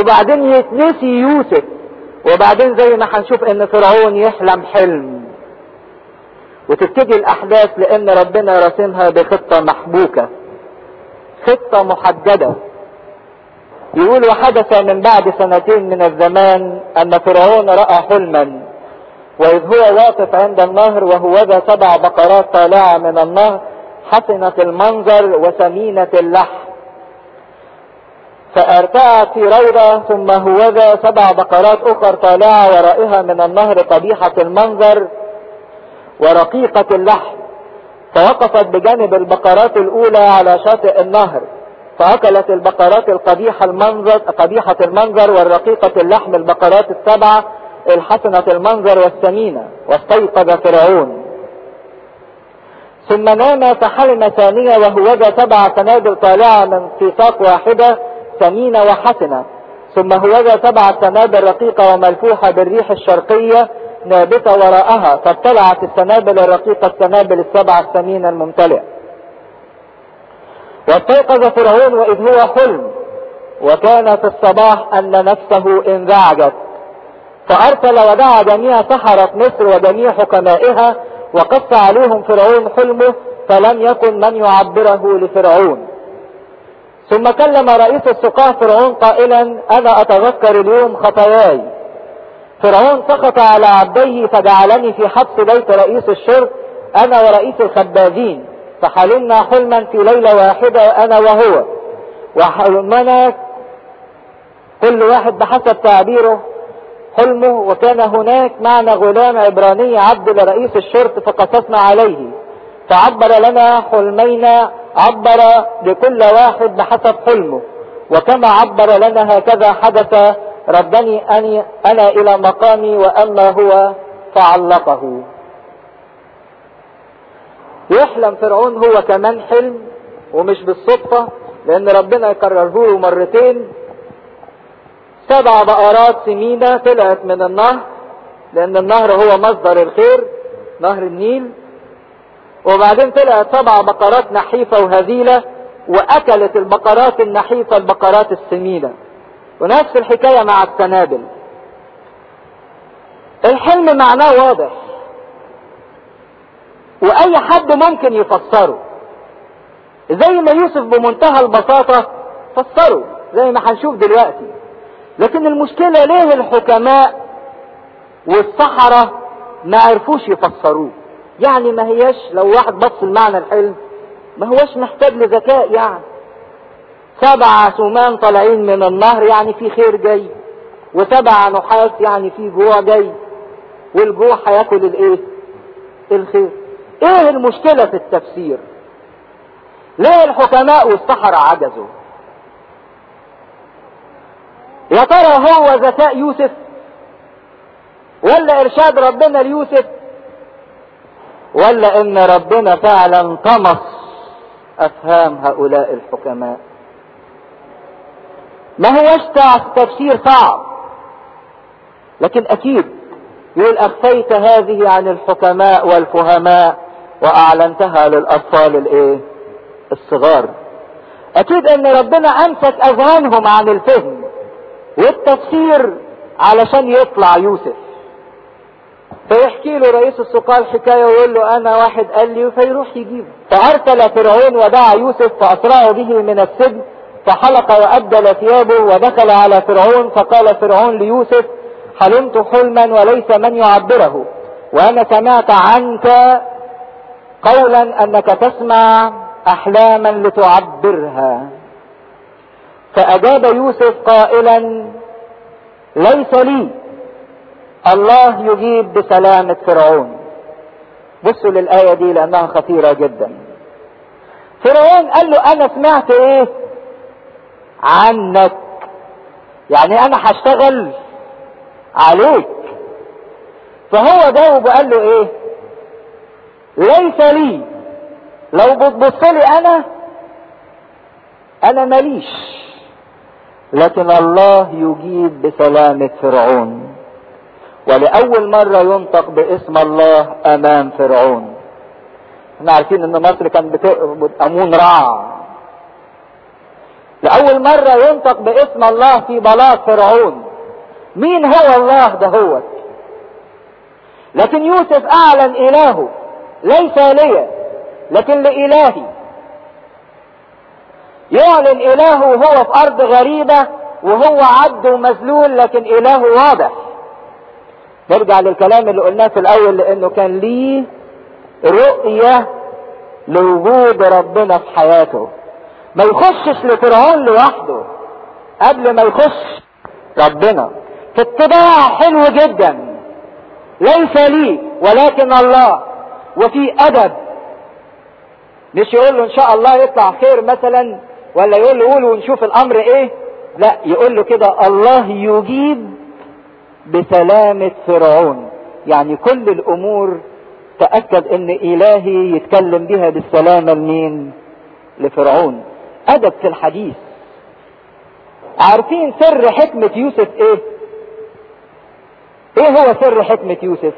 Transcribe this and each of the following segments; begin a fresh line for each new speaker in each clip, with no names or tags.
وبعدين يتنسي يوسف وبعدين زي ما هنشوف ان فرعون يحلم حلم وتبتدي الاحداث لان ربنا راسمها بخطة محبوكة خطة محددة يقول وحدث من بعد سنتين من الزمان ان فرعون رأى حلما واذ هو واقف عند النهر وهوذا سبع بقرات طالعة من النهر حسنة المنظر وثمينة اللحم فارتعت في روضة ثم هوذا سبع بقرات اخر طالعة ورائها من النهر قبيحة المنظر ورقيقة اللحم فوقفت بجانب البقرات الاولى على شاطئ النهر فاكلت البقرات القبيحة المنظر قبيحة المنظر والرقيقة اللحم البقرات السبعة الحسنة المنظر والثمينة واستيقظ فرعون ثم نام فحلم ثانية وهوذا سبع سنابل طالعة من ساق واحدة ثمينة وحسنة ثم هوذا سبع سنابل رقيقة وملفوحة بالريح الشرقية نابتة وراءها فابتلعت السنابل الرقيقة السنابل السبع الثمينة الممتلئة واستيقظ فرعون وإذ هو حلم وكان في الصباح أن نفسه انزعجت فأرسل ودعا جميع سحرة مصر وجميع حكمائها وقص عليهم فرعون حلمه فلم يكن من يعبره لفرعون ثم كلم رئيس السقاة فرعون قائلا انا اتذكر اليوم خطاياي فرعون سقط على عبديه فجعلني في حبس بيت رئيس الشرط انا ورئيس الخبازين فحلمنا حلما في ليلة واحدة انا وهو وحلمنا كل واحد بحسب تعبيره حلمه وكان هناك معنا غلام عبراني عبد لرئيس الشرط فقصصنا عليه فعبر لنا حلمينا عبر لكل واحد بحسب حلمه وكما عبر لنا هكذا حدث ردني أني أنا إلى مقامي وأما هو فعلقه يحلم فرعون هو كمان حلم ومش بالصدفة لأن ربنا يكرره له مرتين سبع بقرات سمينة طلعت من النهر لأن النهر هو مصدر الخير نهر النيل وبعدين طلعت سبع بقرات نحيفة وهزيلة وأكلت البقرات النحيفة البقرات السمينة ونفس الحكاية مع السنابل الحلم معناه واضح وأي حد ممكن يفسره زي ما يوسف بمنتهى البساطة فسره زي ما هنشوف دلوقتي لكن المشكلة ليه الحكماء والسحرة ما عرفوش يفسروه يعني ما هياش لو واحد بص المعنى الحلم ما هوش محتاج لذكاء يعني سبع سمان طالعين من النهر يعني في خير جاي وسبع نحاس يعني في جوع جاي والجوع هياكل الايه الخير ايه المشكلة في التفسير ليه الحكماء والسحرة عجزوا يا ترى هو ذكاء يوسف ولا ارشاد ربنا ليوسف ولا ان ربنا فعلا طمس افهام هؤلاء الحكماء ما هوش تفسير صعب لكن اكيد يقول اخفيت هذه عن الحكماء والفهماء واعلنتها للاطفال الايه الصغار اكيد ان ربنا امسك اذهانهم عن الفهم والتفسير علشان يطلع يوسف فيحكي له رئيس السقاة الحكاية ويقول له أنا واحد قال لي فيروح يجيبه فأرسل فرعون ودعا يوسف فأسرعوا به من السجن فحلق وأبدل ثيابه ودخل على فرعون فقال فرعون ليوسف حلمت حلما وليس من يعبره وأنا سمعت عنك قولا أنك تسمع أحلاما لتعبرها فأجاب يوسف قائلا ليس لي الله يجيب بسلامة فرعون بصوا للآية دي لأنها خطيرة جدا فرعون قال له أنا سمعت إيه عنك يعني أنا هشتغل عليك فهو جاوب وقال له إيه ليس لي لو بتبص لي أنا أنا ماليش لكن الله يجيب بسلامة فرعون ولأول مرة ينطق باسم الله أمام فرعون احنا عارفين ان مصر كان بتعبد أمون رع لأول مرة ينطق باسم الله في بلاط فرعون مين هو الله ده هو لكن يوسف أعلن إلهه ليس لي لكن لإلهي يعلن إلهه وهو في أرض غريبة وهو عبد ومذلول لكن إلهه واضح نرجع للكلام اللي قلناه في الأول لأنه كان ليه رؤية لوجود ربنا في حياته ما يخشش لفرعون لوحده قبل ما يخش ربنا في اتباع حلو جدا ليس لي ولكن الله وفي ادب مش يقول له ان شاء الله يطلع خير مثلا ولا يقول له قول ونشوف الامر ايه لا يقول له كده الله يجيب بسلامة فرعون يعني كل الامور تأكد ان الهي يتكلم بها بالسلامة لمين لفرعون ادب في الحديث عارفين سر حكمة يوسف ايه ايه هو سر حكمة يوسف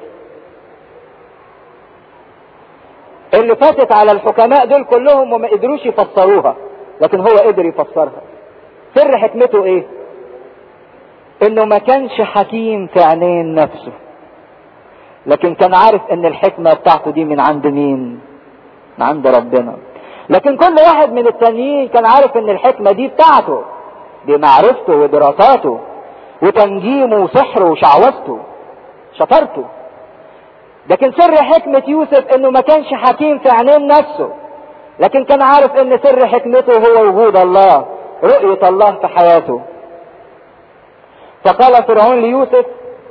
اللي فاتت على الحكماء دول كلهم وما قدروش يفسروها لكن هو قدر يفسرها سر حكمته ايه انه ما كانش حكيم في عينين نفسه لكن كان عارف ان الحكمة بتاعته دي من عند مين من عند ربنا لكن كل واحد من التانيين كان عارف ان الحكمة دي بتاعته دي معرفته ودراساته وتنجيمه وسحره وشعوذته شطارته لكن سر حكمة يوسف انه ما كانش حكيم في عينين نفسه لكن كان عارف ان سر حكمته هو وجود الله رؤية الله في حياته فقال فرعون ليوسف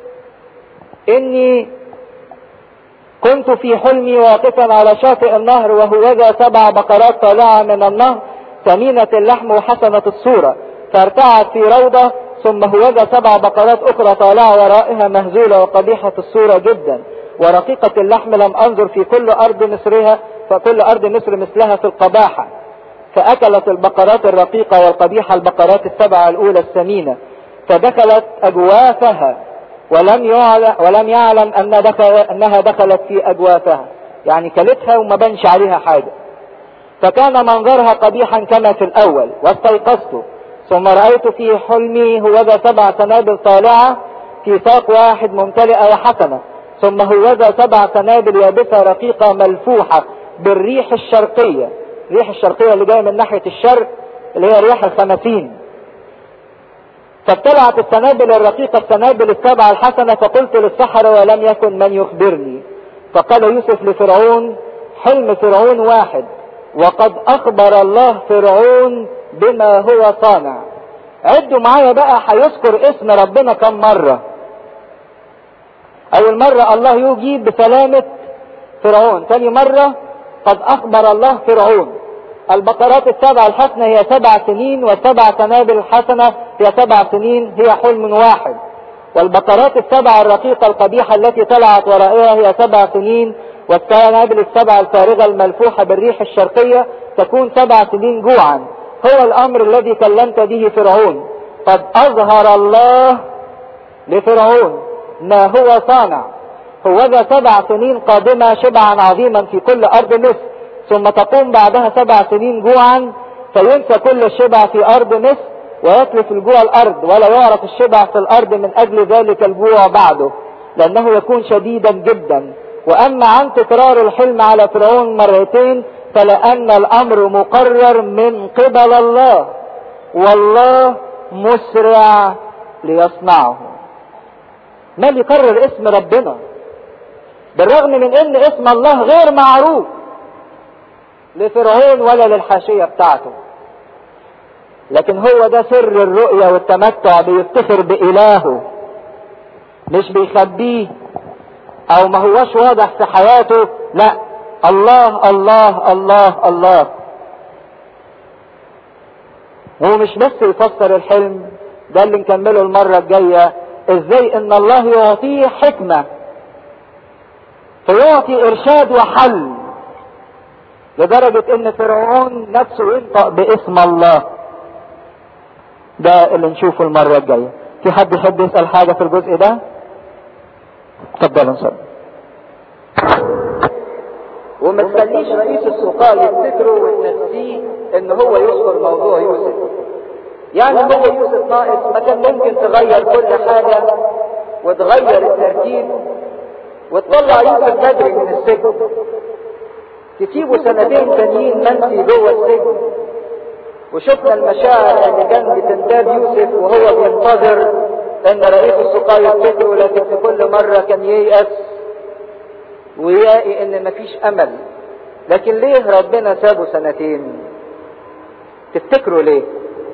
اني كنت في حلمي واقفا على شاطئ النهر وهوذا سبع بقرات طالعة من النهر ثمينة اللحم وحسنة الصورة فارتعت في روضة ثم هوذا سبع بقرات أخرى طالعة ورائها مهزولة وقبيحة الصورة جدا ورقيقة اللحم لم أنظر في كل أرض مصرها فكل أرض مصر مثلها في القباحة فأكلت البقرات الرقيقة والقبيحة البقرات السبعة الأولى السمينة فدخلت أجوافها ولم يعلم ولم يعلم أن دخل أنها دخلت في أجوافها يعني كلتها وما بنش عليها حاجة فكان منظرها قبيحا كما في الأول واستيقظت ثم رأيت في حلمي هوذا سبع سنابل طالعة في ساق واحد ممتلئة وحسنة ثم هوذا سبع سنابل يابسة رقيقة ملفوحة بالريح الشرقية الريح الشرقية اللي جاية من ناحية الشرق اللي هي رياح الخمسين فابتلعت السنابل الرقيقة السنابل السبعة الحسنة فقلت للسحرة ولم يكن من يخبرني فقال يوسف لفرعون حلم فرعون واحد وقد اخبر الله فرعون بما هو صانع عدوا معايا بقى هيذكر اسم ربنا كم مرة اول مرة الله يجيب بسلامة فرعون تاني مرة قد اخبر الله فرعون البقرات السبع الحسنة هي سبع سنين والسبع سنابل الحسنة هي سبع سنين هي حلم واحد والبقرات السبع الرقيقة القبيحة التي طلعت ورائها هي سبع سنين والسنابل السبع الفارغة الملفوحة بالريح الشرقية تكون سبع سنين جوعا هو الامر الذي كلمت به فرعون قد اظهر الله لفرعون ما هو صانع هوذا سبع سنين قادمة شبعا عظيما في كل ارض مصر ثم تقوم بعدها سبع سنين جوعا فينسى كل الشبع في ارض مصر ويتلف الجوع الارض ولا يعرف الشبع في الارض من اجل ذلك الجوع بعده لانه يكون شديدا جدا واما عن تكرار الحلم على فرعون مرتين فلان الامر مقرر من قبل الله والله مسرع ليصنعه ما يقرر اسم ربنا بالرغم من ان اسم الله غير معروف لفرعون ولا للحاشية بتاعته لكن هو ده سر الرؤية والتمتع بيفتخر بإلهه مش بيخبيه او ما هوش واضح في حياته لا الله الله الله الله هو مش بس يفسر الحلم ده اللي نكمله المرة الجاية ازاي ان الله يعطيه حكمة فيعطي ارشاد وحل لدرجة ان فرعون نفسه ينطق باسم الله ده اللي نشوفه المرة الجاية في حد يحب يسأل حاجة في الجزء ده اتفضلوا نصلي وما تخليش رئيس السقاء يفتكره وتنسيه ان هو يذكر موضوع يوسف يعني هو يوسف ناقص ما كان ممكن تغير كل حاجة وتغير الترتيب وتطلع يوسف بدري من السجن تسيبه سنتين تانيين منسي جوه السجن وشفنا المشاعر اللي كان بتنتاب يوسف وهو بينتظر ان رئيس السقاة يفتكره لكن في كل مرة كان ييأس ويلاقي ان مفيش امل لكن ليه ربنا سابه سنتين تفتكروا ليه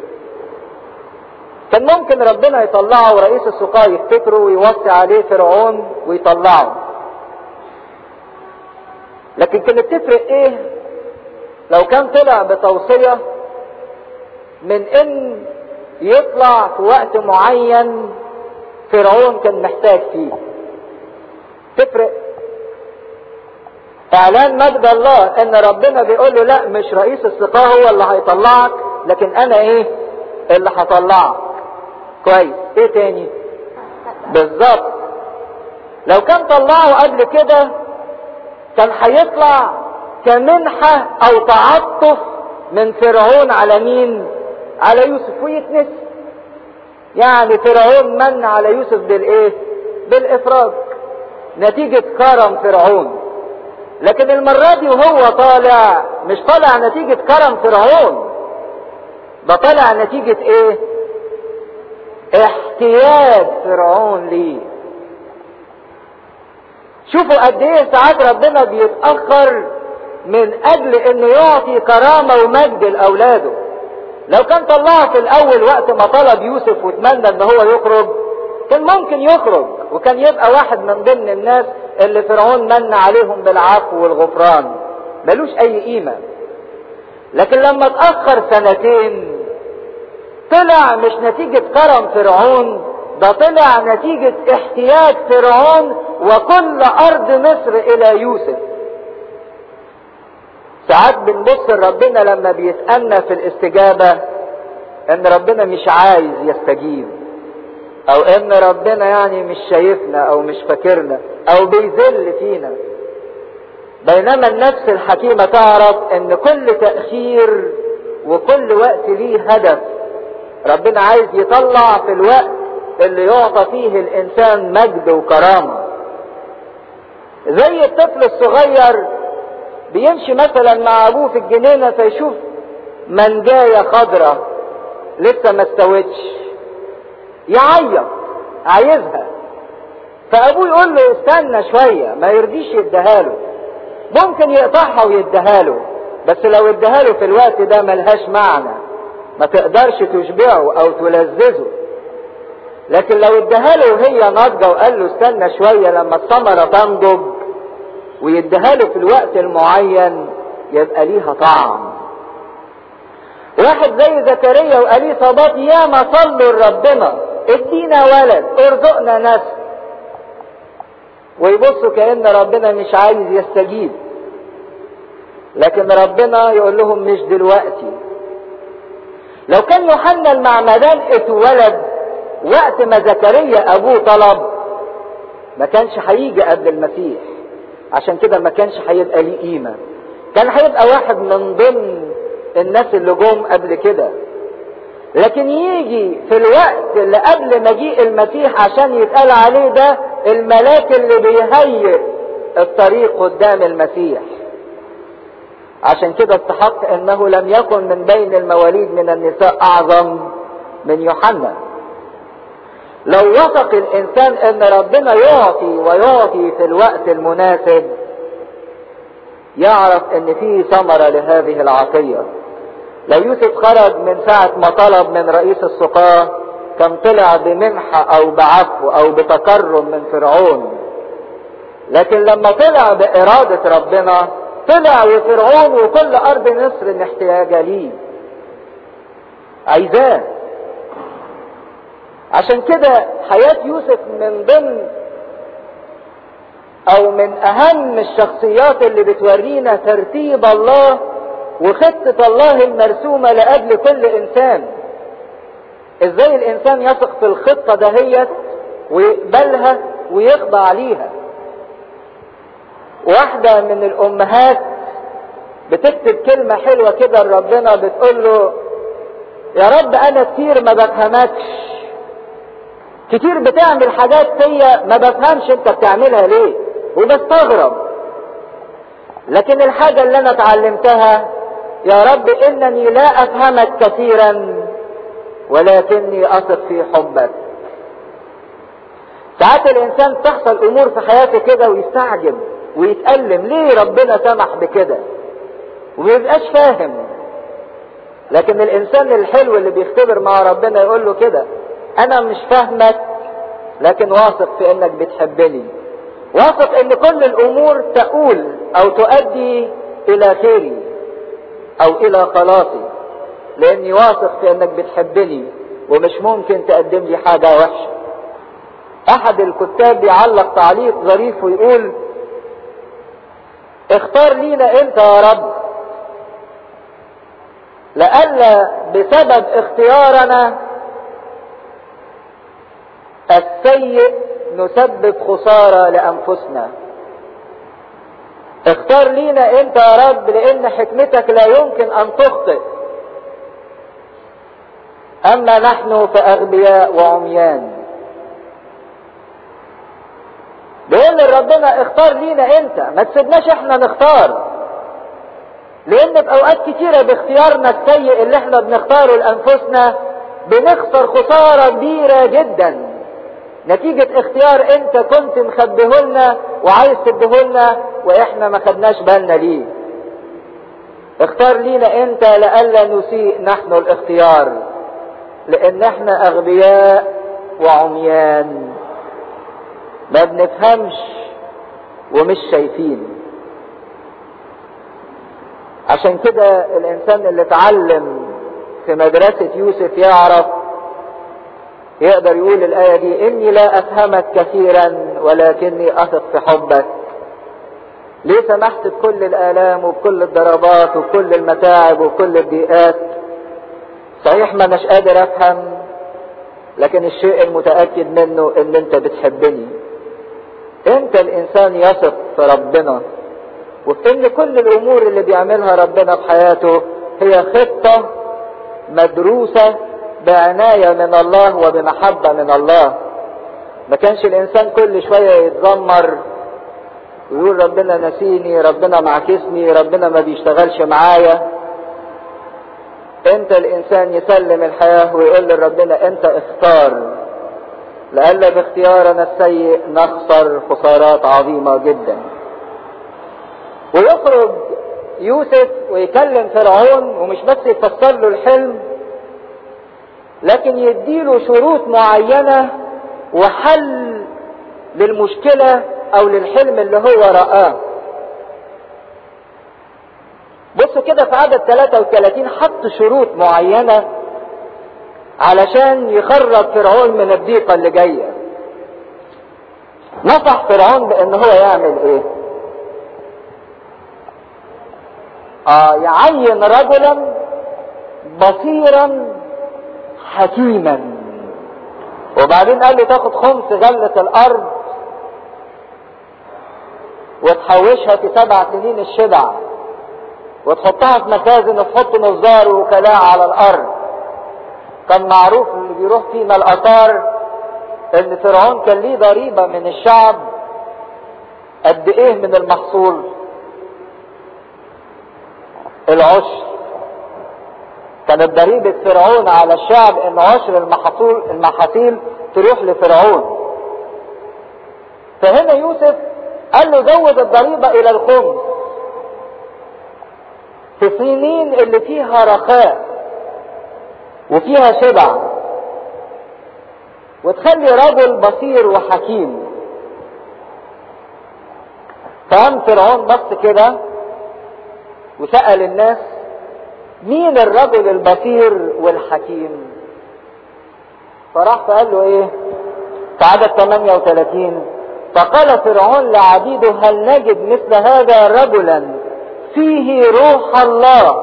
كان ممكن ربنا يطلعه ورئيس السقاة يفتكره ويوصي عليه فرعون ويطلعه لكن كانت تفرق ايه لو كان طلع بتوصية من ان يطلع في وقت معين فرعون كان محتاج فيه تفرق اعلان مجد الله ان ربنا بيقول له لا مش رئيس السقاة هو اللي هيطلعك لكن انا ايه اللي هطلعك كويس ايه تاني بالظبط لو كان طلعه قبل كده كان هيطلع كمنحة او تعطف من فرعون على مين على يوسف ويتنسي يعني فرعون من على يوسف بالايه بالافراج نتيجة كرم فرعون لكن المرة دي وهو طالع مش طالع نتيجة كرم فرعون ده طالع نتيجة ايه احتياج فرعون ليه شوفوا قد ايه ساعات ربنا بيتأخر من اجل انه يعطي كرامة ومجد لاولاده لو كان طلعه في الاول وقت ما طلب يوسف واتمنى ان هو يخرج كان ممكن يخرج وكان يبقى واحد من ضمن الناس اللي فرعون من عليهم بالعفو والغفران ملوش اي قيمة لكن لما اتأخر سنتين طلع مش نتيجة كرم فرعون ده طلع نتيجة احتياج فرعون وكل ارض مصر الى يوسف ساعات بنبص لربنا لما بيسألنا في الاستجابة ان ربنا مش عايز يستجيب او ان ربنا يعني مش شايفنا او مش فاكرنا او بيذل فينا بينما النفس الحكيمة تعرف ان كل تأخير وكل وقت ليه هدف ربنا عايز يطلع في الوقت اللي يعطى فيه الانسان مجد وكرامة زي الطفل الصغير بيمشي مثلا مع ابوه في الجنينة فيشوف منجاية خضرة لسه ما استوتش يعيط عايزها فابوه يقول له استنى شوية ما يرضيش يديها له ممكن يقطعها ويديها له بس لو اديها له في الوقت ده ملهاش معنى ما تقدرش تشبعه او تلذذه لكن لو اديها له وهي ناضجه وقال له استنى شويه لما الثمره تنضج ويديها له في الوقت المعين يبقى ليها طعم واحد زي زكريا واليصابات ياما صلوا لربنا ادينا ولد ارزقنا نسل ويبصوا كأن ربنا مش عايز يستجيب لكن ربنا يقول لهم مش دلوقتي لو كان يوحنا المعمدان اتولد وقت ما زكريا ابوه طلب ما كانش هيجي قبل المسيح عشان كده ما كانش هيبقى ليه قيمة كان هيبقى واحد من ضمن الناس اللي جم قبل كده لكن يجي في الوقت اللي قبل مجيء المسيح عشان يتقال عليه ده الملاك اللي بيهيئ الطريق قدام المسيح عشان كده استحق انه لم يكن من بين المواليد من النساء اعظم من يوحنا لو وثق الانسان ان ربنا يعطي ويعطي في الوقت المناسب يعرف ان فيه ثمرة لهذه العطية لو يوسف خرج من ساعة ما طلب من رئيس السقاة كان طلع بمنحة او بعفو او بتكرم من فرعون لكن لما طلع بارادة ربنا طلع وفرعون وكل ارض مصر محتاجة ليه عايزاه عشان كده حياة يوسف من ضمن او من اهم الشخصيات اللي بتورينا ترتيب الله وخطة الله المرسومة لأجل كل انسان ازاي الانسان يثق في الخطة دهيت ويقبلها ويخضع ليها واحدة من الامهات بتكتب كلمة حلوة كده لربنا بتقول له يا رب انا كتير ما بفهمكش كتير بتعمل حاجات فيا ما بفهمش انت بتعملها ليه وبستغرب لكن الحاجة اللي انا اتعلمتها يا رب انني لا افهمك كثيرا ولكني اثق في حبك ساعات الانسان تحصل امور في حياته كده ويستعجب ويتألم ليه ربنا سمح بكده وميبقاش فاهم لكن الانسان الحلو اللي بيختبر مع ربنا يقول له كده انا مش فاهمك لكن واثق في انك بتحبني واثق ان كل الامور تقول او تؤدي الى خيري او الى خلاصي لاني واثق في انك بتحبني ومش ممكن تقدم لي حاجة وحشة احد الكتاب بيعلق تعليق ظريف ويقول اختار لينا انت يا رب لئلا بسبب اختيارنا السيء نسبب خسارة لأنفسنا اختار لينا انت يا رب لان حكمتك لا يمكن ان تخطئ اما نحن فاغبياء وعميان بيقول ربنا اختار لينا انت ما تسيبناش احنا نختار لان في اوقات كتيرة باختيارنا السيء اللي احنا بنختاره لانفسنا بنخسر خسارة كبيرة جدا نتيجة اختيار انت كنت مخبيهولنا وعايز تديهولنا واحنا ما خدناش بالنا ليه اختار لينا انت لألا نسيء نحن الاختيار لان احنا اغبياء وعميان ما بنفهمش ومش شايفين عشان كده الانسان اللي اتعلم في مدرسة يوسف يعرف يقدر يقول الآية دي إني لا أفهمك كثيرا ولكني أثق في حبك ليه سمحت بكل الآلام وبكل الضربات وبكل المتاعب وبكل الضيقات صحيح ما مش قادر أفهم لكن الشيء المتأكد منه إن أنت بتحبني أنت الإنسان يثق في ربنا وفي إن كل الأمور اللي بيعملها ربنا في حياته هي خطة مدروسة بعناية من الله وبمحبة من الله ما كانش الانسان كل شوية يتذمر ويقول ربنا نسيني ربنا معكسني ربنا ما بيشتغلش معايا انت الانسان يسلم الحياة ويقول لربنا انت اختار لألا باختيارنا السيء نخسر خسارات عظيمة جدا ويخرج يوسف ويكلم فرعون ومش بس يفسر له الحلم لكن يديله شروط معينة وحل للمشكلة او للحلم اللي هو رآه بص كده في عدد 33 حط شروط معينة علشان يخرج فرعون من الضيقة اللي جاية نصح فرعون بان هو يعمل ايه اه يعين رجلا بصيرا حكيما وبعدين قال له تاخد خمس غلة الارض وتحوشها في سبع سنين الشبع وتحطها في مخازن وتحط نظار وكلاء على الارض كان معروف اللي بيروح فينا الاثار ان فرعون كان ليه ضريبة من الشعب قد ايه من المحصول العشر كانت ضريبة فرعون على الشعب ان عشر المحصول المحاصيل تروح لفرعون فهنا يوسف قال له زود الضريبة الى الخمس في السنين اللي فيها رخاء وفيها شبع وتخلي رجل بصير وحكيم فقام فرعون بص كده وسأل الناس مين الرجل البصير والحكيم فراح فقال له ايه في عدد 38 فقال فرعون لعبيده هل نجد مثل هذا رجلا فيه روح الله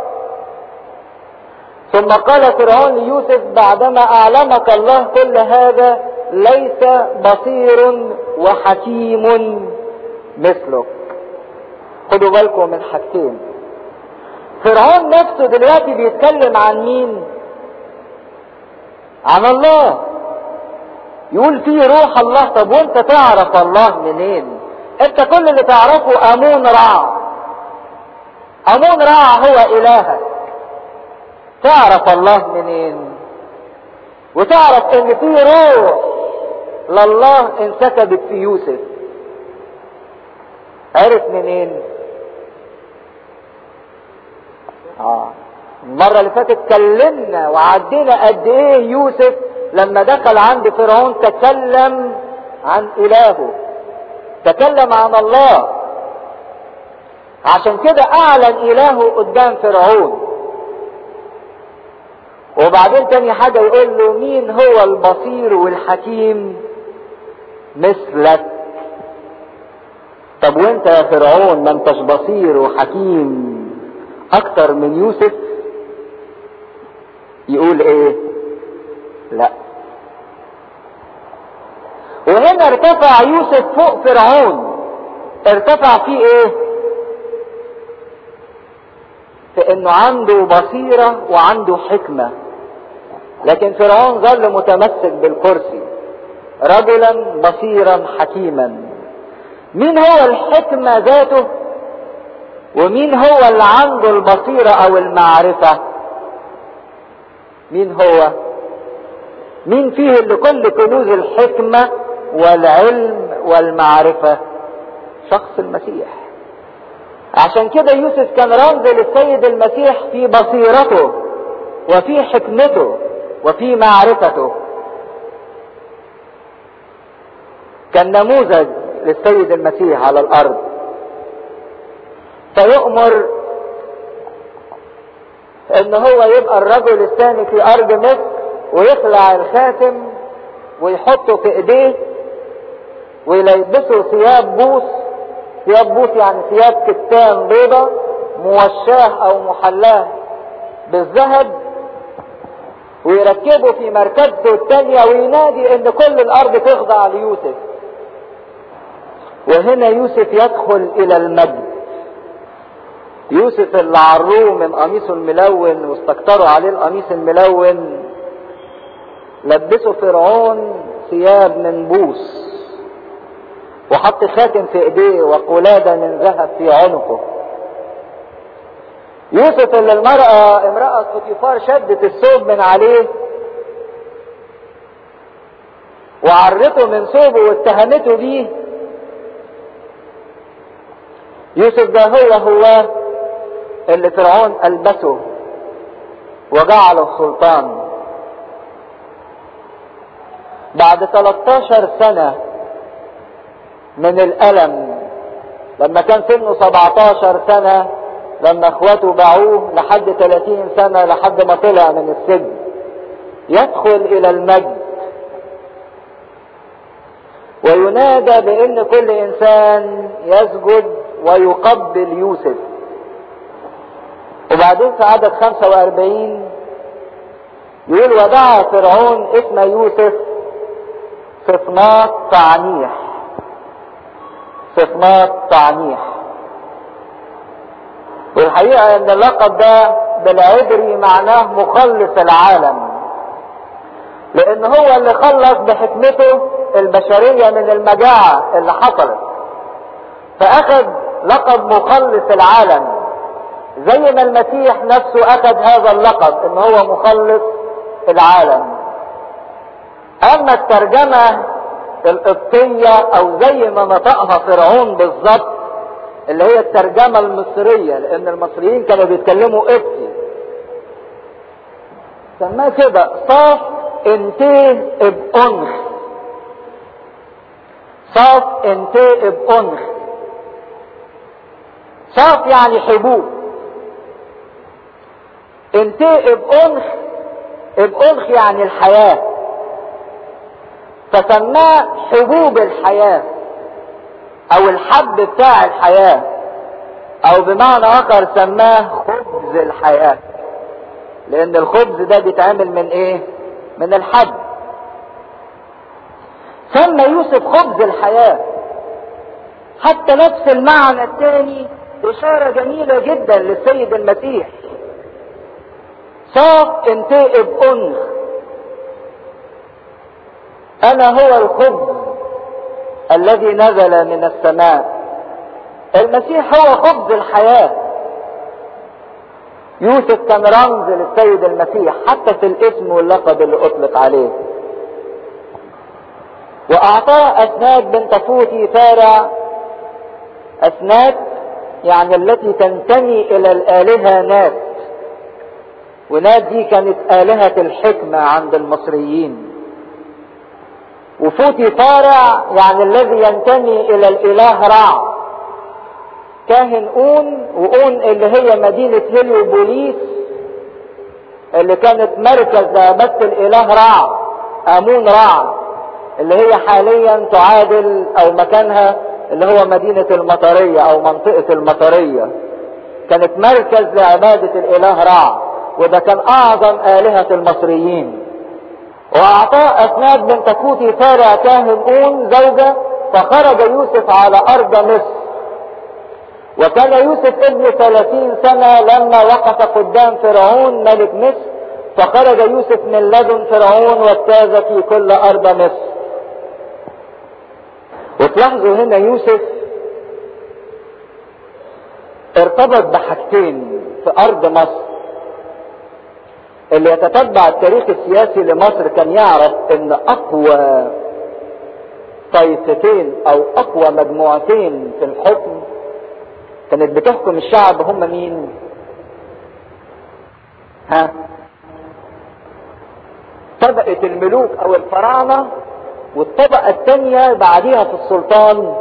ثم قال فرعون ليوسف بعدما اعلمك الله كل هذا ليس بصير وحكيم مثلك خدوا بالكم من حاجتين فرعون نفسه دلوقتي بيتكلم عن مين عن الله يقول فيه روح الله طب وانت تعرف الله منين انت كل اللي تعرفه امون رع امون رع هو الهك تعرف الله منين وتعرف ان في روح لله انسكبت في يوسف عرف منين اه المرة اللي فاتت اتكلمنا وعدينا قد ايه يوسف لما دخل عند فرعون تكلم عن الهه تكلم عن الله عشان كده اعلن الهه قدام فرعون وبعدين تاني حاجة يقول له مين هو البصير والحكيم مثلك طب وانت يا فرعون ما انتش بصير وحكيم اكتر من يوسف يقول ايه لا وهنا ارتفع يوسف فوق فرعون ارتفع فيه ايه في انه عنده بصيرة وعنده حكمة لكن فرعون ظل متمسك بالكرسي رجلا بصيرا حكيما مين هو الحكمة ذاته ومين هو اللي عنده البصيرة او المعرفة مين هو مين فيه اللي كل كنوز الحكمة والعلم والمعرفة شخص المسيح عشان كده يوسف كان رمز للسيد المسيح في بصيرته وفي حكمته وفي معرفته كان نموذج للسيد المسيح على الارض فيؤمر ان هو يبقى الرجل الثاني في ارض مصر ويخلع الخاتم ويحطه في ايديه ويلبسه ثياب بوس ثياب بوس يعني ثياب كتان بيضة موشاه او محلاه بالذهب ويركبه في مركبته الثانية وينادي ان كل الارض تخضع ليوسف وهنا يوسف يدخل الى المجد يوسف اللي عروه من قميصه الملون واستكتروا عليه القميص الملون لبسه فرعون ثياب من بوس وحط خاتم في ايديه وقلادة من ذهب في عنقه يوسف اللي المرأة امرأة فوتيفار شدت الثوب من عليه وعرته من ثوبه واتهمته بيه يوسف ده هو هو اللي فرعون ألبسه وجعله سلطان بعد 13 سنة من الألم لما كان سنه 17 سنة لما اخواته باعوه لحد 30 سنة لحد ما طلع من السجن يدخل الى المجد وينادى بان كل انسان يسجد ويقبل يوسف وبعدين في عدد 45 يقول ودعا فرعون اسم يوسف صفنات تعنيح صفنات تعنيح والحقيقة ان اللقب ده بالعبري معناه مخلص العالم لان هو اللي خلص بحكمته البشرية من المجاعة اللي حصلت فاخذ لقب مخلص العالم زي ما المسيح نفسه اخذ هذا اللقب ان هو مخلص العالم اما الترجمة القبطية او زي ما نطقها فرعون بالظبط اللي هي الترجمة المصرية لان المصريين كانوا بيتكلموا قبطي سماه كده صاف انتيه ابقنخ صاف انتيه ابقنخ صاف يعني حبوب انتيه ابقنخ ابقنخ يعني الحياة فسماه حبوب الحياه او الحب بتاع الحياة او بمعنى اخر سماه خبز الحياة لان الخبز ده بيتعمل من ايه من الحب سمى يوسف خبز الحياة حتى نفس المعنى الثاني اشارة جميلة جدا للسيد المسيح صاف انتئب انخ انا هو الخبز الذي نزل من السماء المسيح هو خبز الحياة يوسف كان رمز للسيد المسيح حتى في الاسم واللقب اللي اطلق عليه واعطاه اسناد بنت فوتي فارع اسناد يعني التي تنتمي الى الالهة نات ونات دي كانت الهة الحكمة عند المصريين وفوتي فارع يعني الذي ينتمي الى الاله رع كاهن اون واون اللي هي مدينة هليوبوليس اللي كانت مركز لعبادة الاله رع امون رع اللي هي حاليا تعادل او مكانها اللي هو مدينة المطرية او منطقة المطرية كانت مركز لعبادة الاله رع وده كان اعظم الهة المصريين واعطاه اسناد بنت كوتي فارع كاهن اون زوجة فخرج يوسف على ارض مصر وكان يوسف ابن ثلاثين سنة لما وقف قدام فرعون ملك مصر فخرج يوسف من لدن فرعون واجتاز في كل ارض مصر وتلاحظوا هنا يوسف ارتبط بحاجتين في ارض مصر اللي يتتبع التاريخ السياسي لمصر كان يعرف ان اقوى طائفتين او اقوى مجموعتين في الحكم كانت بتحكم الشعب هم مين ها طبقة الملوك او الفراعنة والطبقة الثانية بعديها في السلطان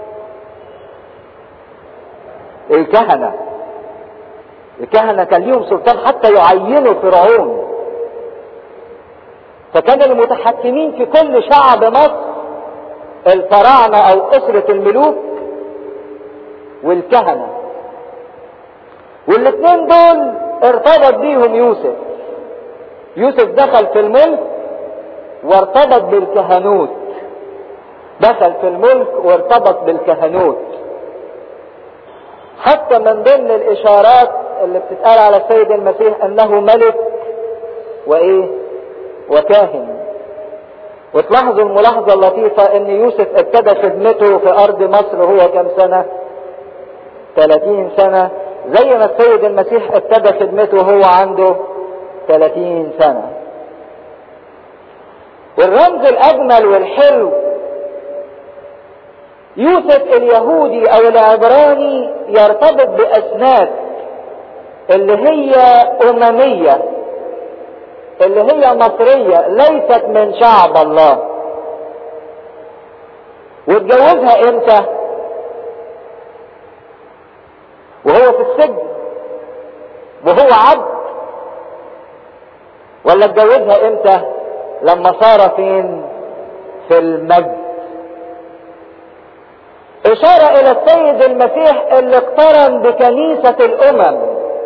الكهنة الكهنة كان ليهم سلطان حتى يعينوا فرعون فكان المتحكمين في كل شعب مصر الفراعنة او اسرة الملوك والكهنة والاثنين دول ارتبط بيهم يوسف يوسف دخل في الملك وارتبط بالكهنوت دخل في الملك وارتبط بالكهنوت حتى من ضمن الاشارات اللي بتتقال على السيد المسيح انه ملك وايه وكاهن وتلاحظوا الملاحظة اللطيفة ان يوسف ابتدى خدمته في ارض مصر هو كم سنة 30 سنة زي ما السيد المسيح ابتدى خدمته هو عنده 30 سنة والرمز الاجمل والحلو يوسف اليهودي او العبراني يرتبط باسناد اللي هي اممية اللي هي مصرية ليست من شعب الله واتجوزها امتى وهو في السجن وهو عبد ولا اتجوزها امتى لما صار فين في المجد اشارة الى السيد المسيح اللي اقترن بكنيسة الامم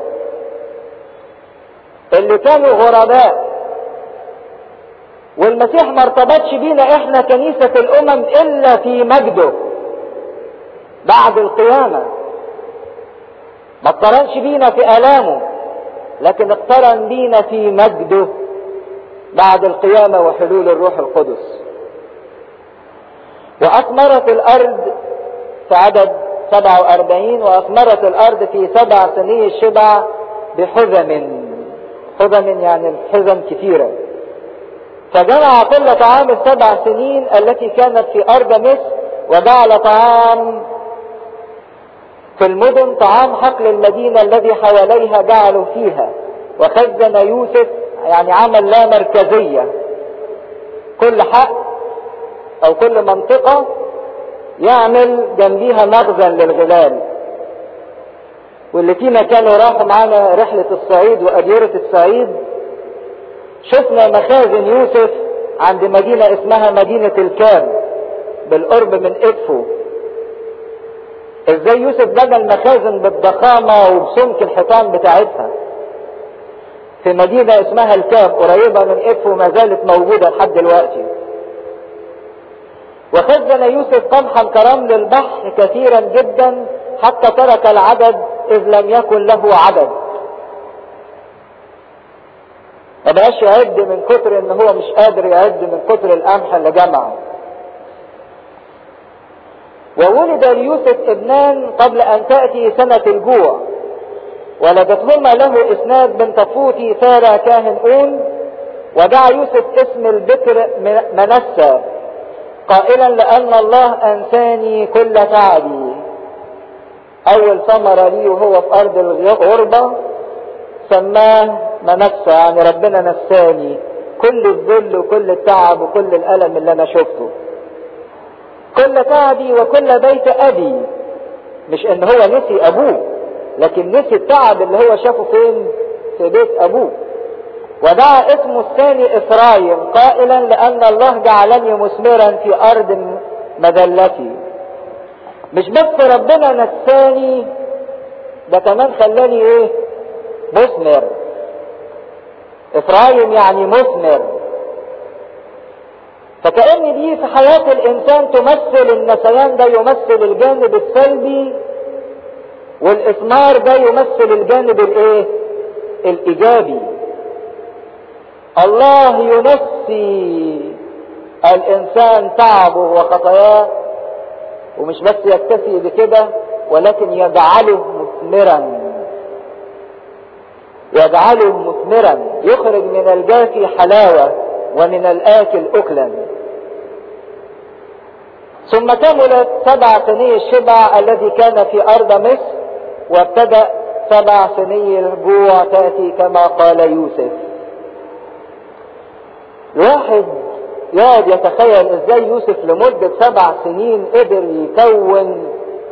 اللي كانوا غرباء والمسيح ما ارتبطش بينا احنا كنيسة الامم الا في مجده بعد القيامة ما اقترنش بينا في الامه لكن اقترن بينا في مجده بعد القيامة وحلول الروح القدس وأثمرت الأرض في عدد 47 وأثمرت الأرض في سبع سنين الشبع بحزم حزم يعني الحزم كثيرة فجمع كل طعام السبع سنين التي كانت في أرض مصر وجعل طعام في المدن طعام حقل المدينة الذي حواليها جعلوا فيها وخزن يوسف يعني عمل لا مركزية كل حق او كل منطقة يعمل جنبيها مخزن للغلال واللي فينا كانوا راحوا معانا رحلة الصعيد وأديرة الصعيد شفنا مخازن يوسف عند مدينة اسمها مدينة الكام بالقرب من إدفو ازاي يوسف بنى المخازن بالضخامة وبسمك الحيطان بتاعتها في مدينة اسمها الكام قريبة من إدفو ما زالت موجودة لحد دلوقتي وخزن يوسف قمحا كرمل البحر كثيرا جدا حتى ترك العدد إذ لم يكن له عدد ما بقاش يعد من كتر ان هو مش قادر يعد من كتر القمح اللي جمعه وولد ليوسف ابنان قبل ان تأتي سنة الجوع ولدتهما له اسناد بنت فوتي سارة كاهن اون ودعا يوسف اسم البكر منسى قائلا لان الله انساني كل تعبي اول ثمرة لي وهو في ارض الغربة سماه منسى يعني ربنا نساني كل الذل وكل التعب وكل الالم اللي انا شفته كل تعبي وكل بيت ابي مش ان هو نسي ابوه لكن نسي التعب اللي هو شافه فين في بيت ابوه ودعا اسمه الثاني اسرايم قائلا لان الله جعلني مثمرا في ارض مذلتي مش بس ربنا نساني ده كمان خلاني ايه مثمر افرايم يعني مثمر فكأن دي في حياة الإنسان تمثل النسيان ده يمثل الجانب السلبي والإثمار ده يمثل الجانب الإيه؟ الإيجابي. الله ينسي الإنسان تعبه وخطاياه ومش بس يكتفي بكده ولكن يجعله مثمرا يجعله مثمرا يخرج من الجافي حلاوة ومن الآكل أكلا ثم كملت سبع سنين الشبع الذي كان في أرض مصر وابتدأ سبع سنين الجوع تأتي كما قال يوسف الواحد يقعد يتخيل ازاي يوسف لمدة سبع سنين قدر يكون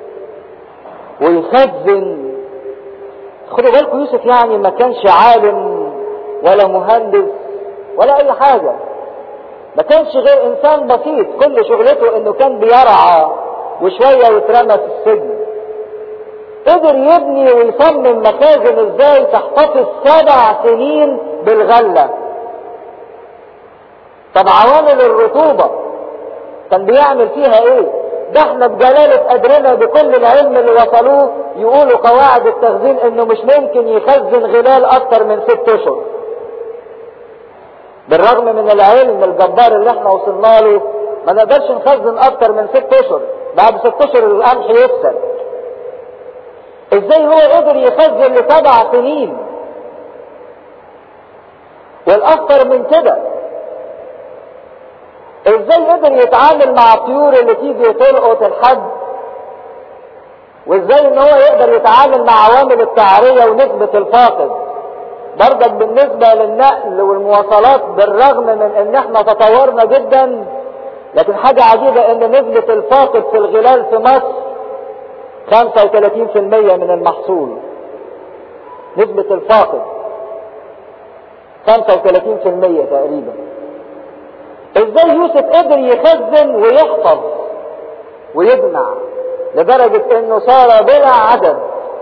ويخزن خدوا بالكم يوسف يعني ما كانش عالم ولا مهندس ولا اي حاجة ما كانش غير انسان بسيط كل شغلته انه كان بيرعى وشوية ويترمى في السجن قدر يبني ويصمم مخازن ازاي تحتفظ سبع سنين بالغلة طب عوامل الرطوبة كان بيعمل فيها ايه ده احنا بجلالة قدرنا بكل العلم اللي وصلوه يقولوا قواعد التخزين انه مش ممكن يخزن غلال اكتر من ست اشهر بالرغم من العلم الجبار اللي احنا وصلنا له ما نقدرش نخزن اكتر من ست اشهر بعد ست اشهر القمح يفسد ازاي هو قدر يخزن لسبع سنين والاكثر من كده ازاي قدر يتعامل مع الطيور اللي تيجي تلقط الحد وازاي ان هو يقدر يتعامل مع عوامل التعرية ونسبة الفاقد برضك بالنسبة للنقل والمواصلات بالرغم من ان احنا تطورنا جدا لكن حاجة عجيبة ان نسبة الفاقد في الغلال في مصر 35% من المحصول نسبة الفاقد 35% تقريبا ازاي يوسف قدر يخزن ويحفظ ويجمع لدرجة انه صار بلا عدد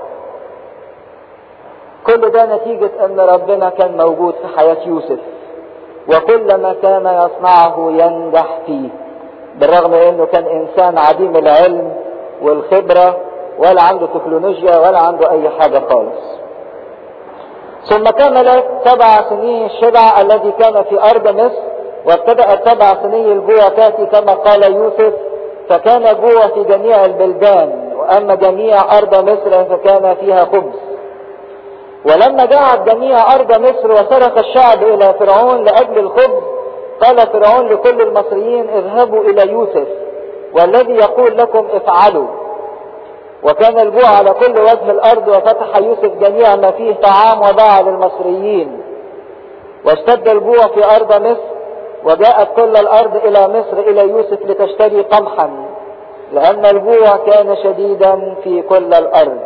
كل ده نتيجة ان ربنا كان موجود في حياة يوسف وكل ما كان يصنعه ينجح فيه بالرغم انه كان انسان عديم العلم والخبرة ولا عنده تكنولوجيا ولا عنده اي حاجة خالص ثم كملت سبع سنين الشبع الذي كان في ارض مصر وابتدأت سبع سنين الجوع تأتي كما قال يوسف فكان جوع في جميع البلدان وأما جميع أرض مصر فكان فيها خبز ولما جاءت جميع أرض مصر وصرخ الشعب إلى فرعون لأجل الخبز قال فرعون لكل المصريين اذهبوا إلى يوسف والذي يقول لكم افعلوا وكان الجوع على كل وجه الأرض وفتح يوسف جميع ما فيه طعام وباع للمصريين واشتد الجوع في أرض مصر وجاءت كل الارض الى مصر الى يوسف لتشتري قمحا لان الجوع كان شديدا في كل الارض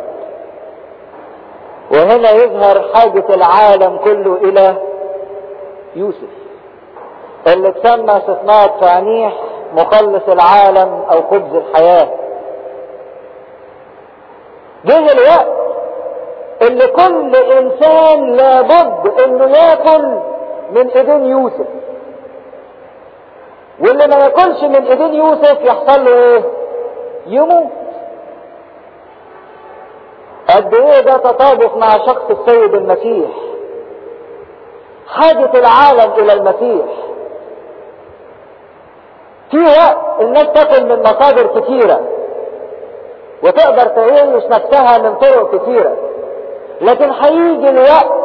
وهنا يظهر حاجة العالم كله الى يوسف اللي تسمى صفنات فانيح مخلص العالم او خبز الحياة جه الوقت اللي كل انسان لابد انه ياكل من ايدين يوسف واللي ما ياكلش من ايدين يوسف يحصل له ايه يموت قد ايه ده تطابق مع شخص السيد المسيح حاجة العالم الى المسيح في وقت الناس تاكل من مصادر كتيرة وتقدر تعيش نفسها من طرق كتيرة لكن هيجي الوقت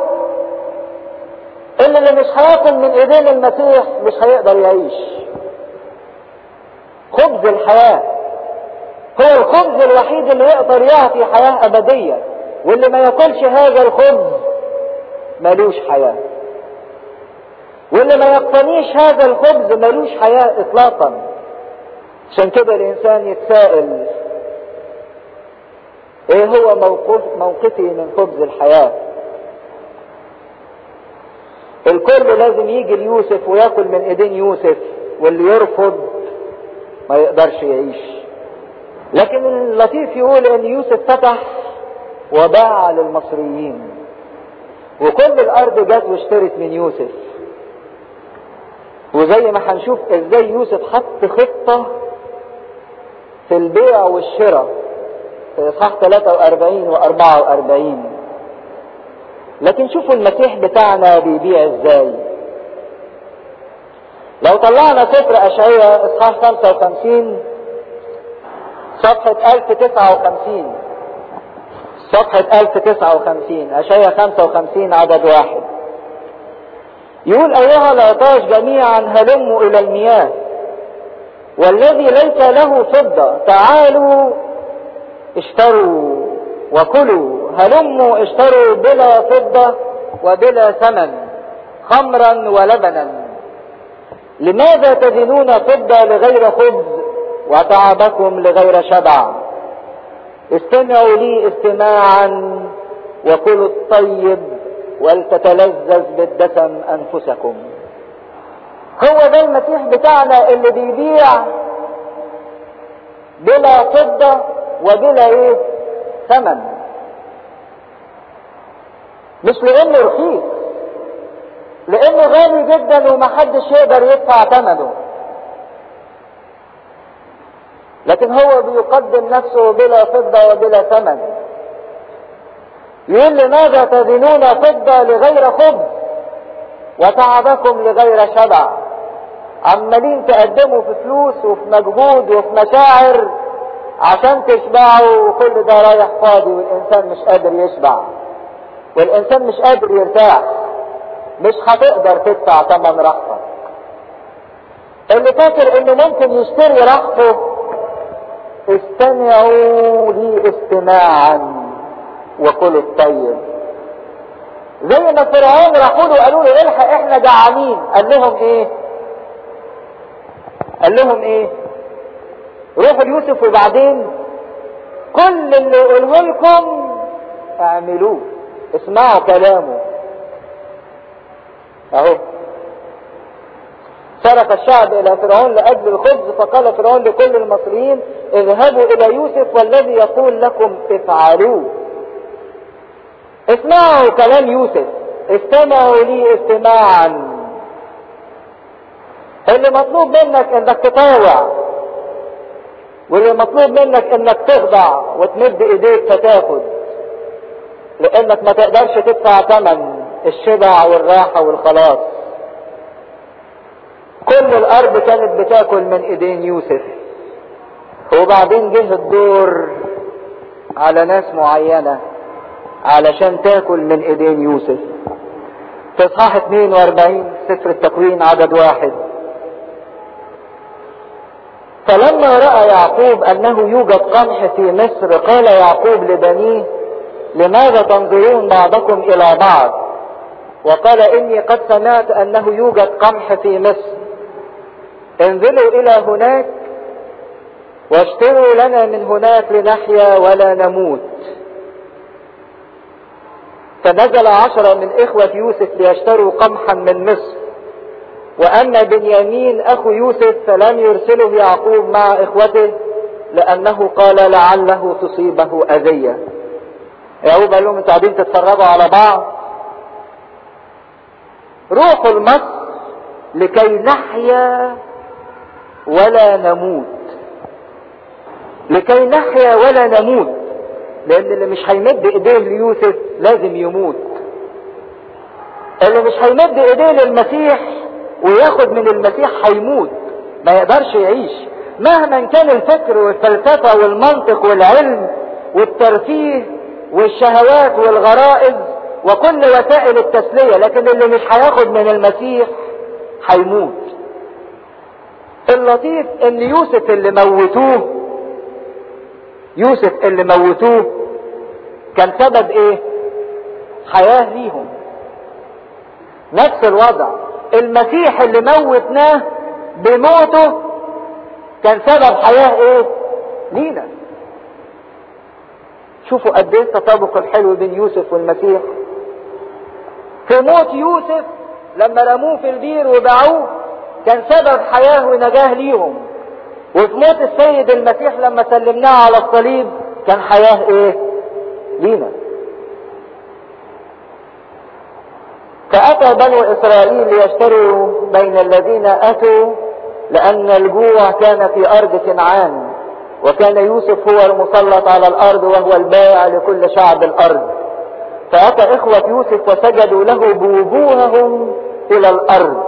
ان اللي مش هياكل من ايدين المسيح مش هيقدر يعيش خبز الحياة هو الخبز الوحيد اللي يقدر يعطي حياة ابدية واللي ما ياكلش هذا الخبز ملوش حياة واللي ما يقتنيش هذا الخبز ملوش حياة اطلاقا عشان كده الانسان يتساءل ايه هو موقف موقفي من خبز الحياة الكل لازم يجي ليوسف وياكل من ايدين يوسف واللي يرفض ما يقدرش يعيش لكن اللطيف يقول ان يوسف فتح وباع للمصريين وكل الارض جت واشترت من يوسف وزي ما هنشوف ازاي يوسف حط خطة في البيع والشراء في اصحاح 43 و 44 لكن شوفوا المسيح بتاعنا بيبيع ازاي لو طلعنا سفر اشعياء اصحاح 55 صفحة 1059 صفحة 1059 اشعياء 55 عدد واحد يقول ايها العطاش جميعا هلموا الى المياه والذي ليس له فضة تعالوا اشتروا وكلوا هلموا اشتروا بلا فضة وبلا ثمن خمرا ولبنا لماذا تدينون فضة لغير خبز وتعبكم لغير شبع استمعوا لي استماعا وكلوا الطيب ولتتلذذ بالدسم انفسكم هو ده المسيح بتاعنا اللي بيبيع بلا فضة وبلا ايه ثمن مش لانه رخيص لانه غالي جدا ومحدش يقدر يدفع ثمنه لكن هو بيقدم نفسه بلا فضة وبلا ثمن يقول لماذا تدينون فضة لغير خبز وتعبكم لغير شبع عمالين تقدموا في فلوس وفي مجهود وفي مشاعر عشان تشبعوا وكل ده رايح فاضي والانسان مش قادر يشبع والانسان مش قادر يرتاح مش هتقدر تدفع ثمن راحتك اللي فاكر انه ممكن يشتري راحته استمعوا لي استماعا وكلوا الطيب زي ما فرعون راحوا له قالوا له الحق احنا جعانين قال لهم ايه قال لهم ايه روحوا ليوسف وبعدين كل اللي يقوله لكم اعملوه اسمعوا كلامه اهو صرخ الشعب الى فرعون لاجل الخبز فقال فرعون لكل المصريين اذهبوا الى يوسف والذي يقول لكم افعلوه اسمعوا كلام يوسف استمعوا لي استماعا اللي مطلوب منك انك تطاوع واللي مطلوب منك انك تخضع وتمد ايديك فتاخد لانك ما تقدرش تدفع ثمن الشبع والراحة والخلاص كل الارض كانت بتاكل من ايدين يوسف وبعدين جه الدور على ناس معينة علشان تاكل من ايدين يوسف في اصحاح 42 سفر التكوين عدد واحد فلما رأى يعقوب انه يوجد قمح في مصر قال يعقوب لبنيه لماذا تنظرون بعضكم الى بعض وقال اني قد سمعت انه يوجد قمح في مصر انزلوا الى هناك واشتروا لنا من هناك لنحيا ولا نموت فنزل عشرة من إخوة يوسف ليشتروا قمحا من مصر وأما بنيامين أخو يوسف فلم يرسله يعقوب مع إخوته لأنه قال لعله تصيبه أذية يعقوب قال لهم انتوا قاعدين تتفرجوا على بعض روحوا لمصر لكي نحيا ولا نموت لكي نحيا ولا نموت لان اللي مش هيمد ايديه ليوسف لازم يموت اللي مش هيمد ايديه للمسيح وياخد من المسيح هيموت ما يقدرش يعيش مهما كان الفكر والفلسفة والمنطق والعلم والترفيه والشهوات والغرائز وكل وسائل التسلية لكن اللي مش هياخد من المسيح هيموت اللطيف ان يوسف اللي موتوه يوسف اللي موتوه كان سبب ايه حياة ليهم نفس الوضع المسيح اللي موتناه بموته كان سبب حياة ايه لينا شوفوا قد ايه التطابق الحلو بين يوسف والمسيح في موت يوسف لما رموه في البير وباعوه كان سبب حياة ونجاة ليهم وفي موت السيد المسيح لما سلمناه على الصليب كان حياة ايه لينا فأتى بنو إسرائيل ليشتروا بين الذين أتوا لأن الجوع كان في أرض كنعان وكان يوسف هو المسلط على الأرض وهو البائع لكل شعب الأرض فأتى إخوة يوسف وسجدوا له بوجوههم إلى الأرض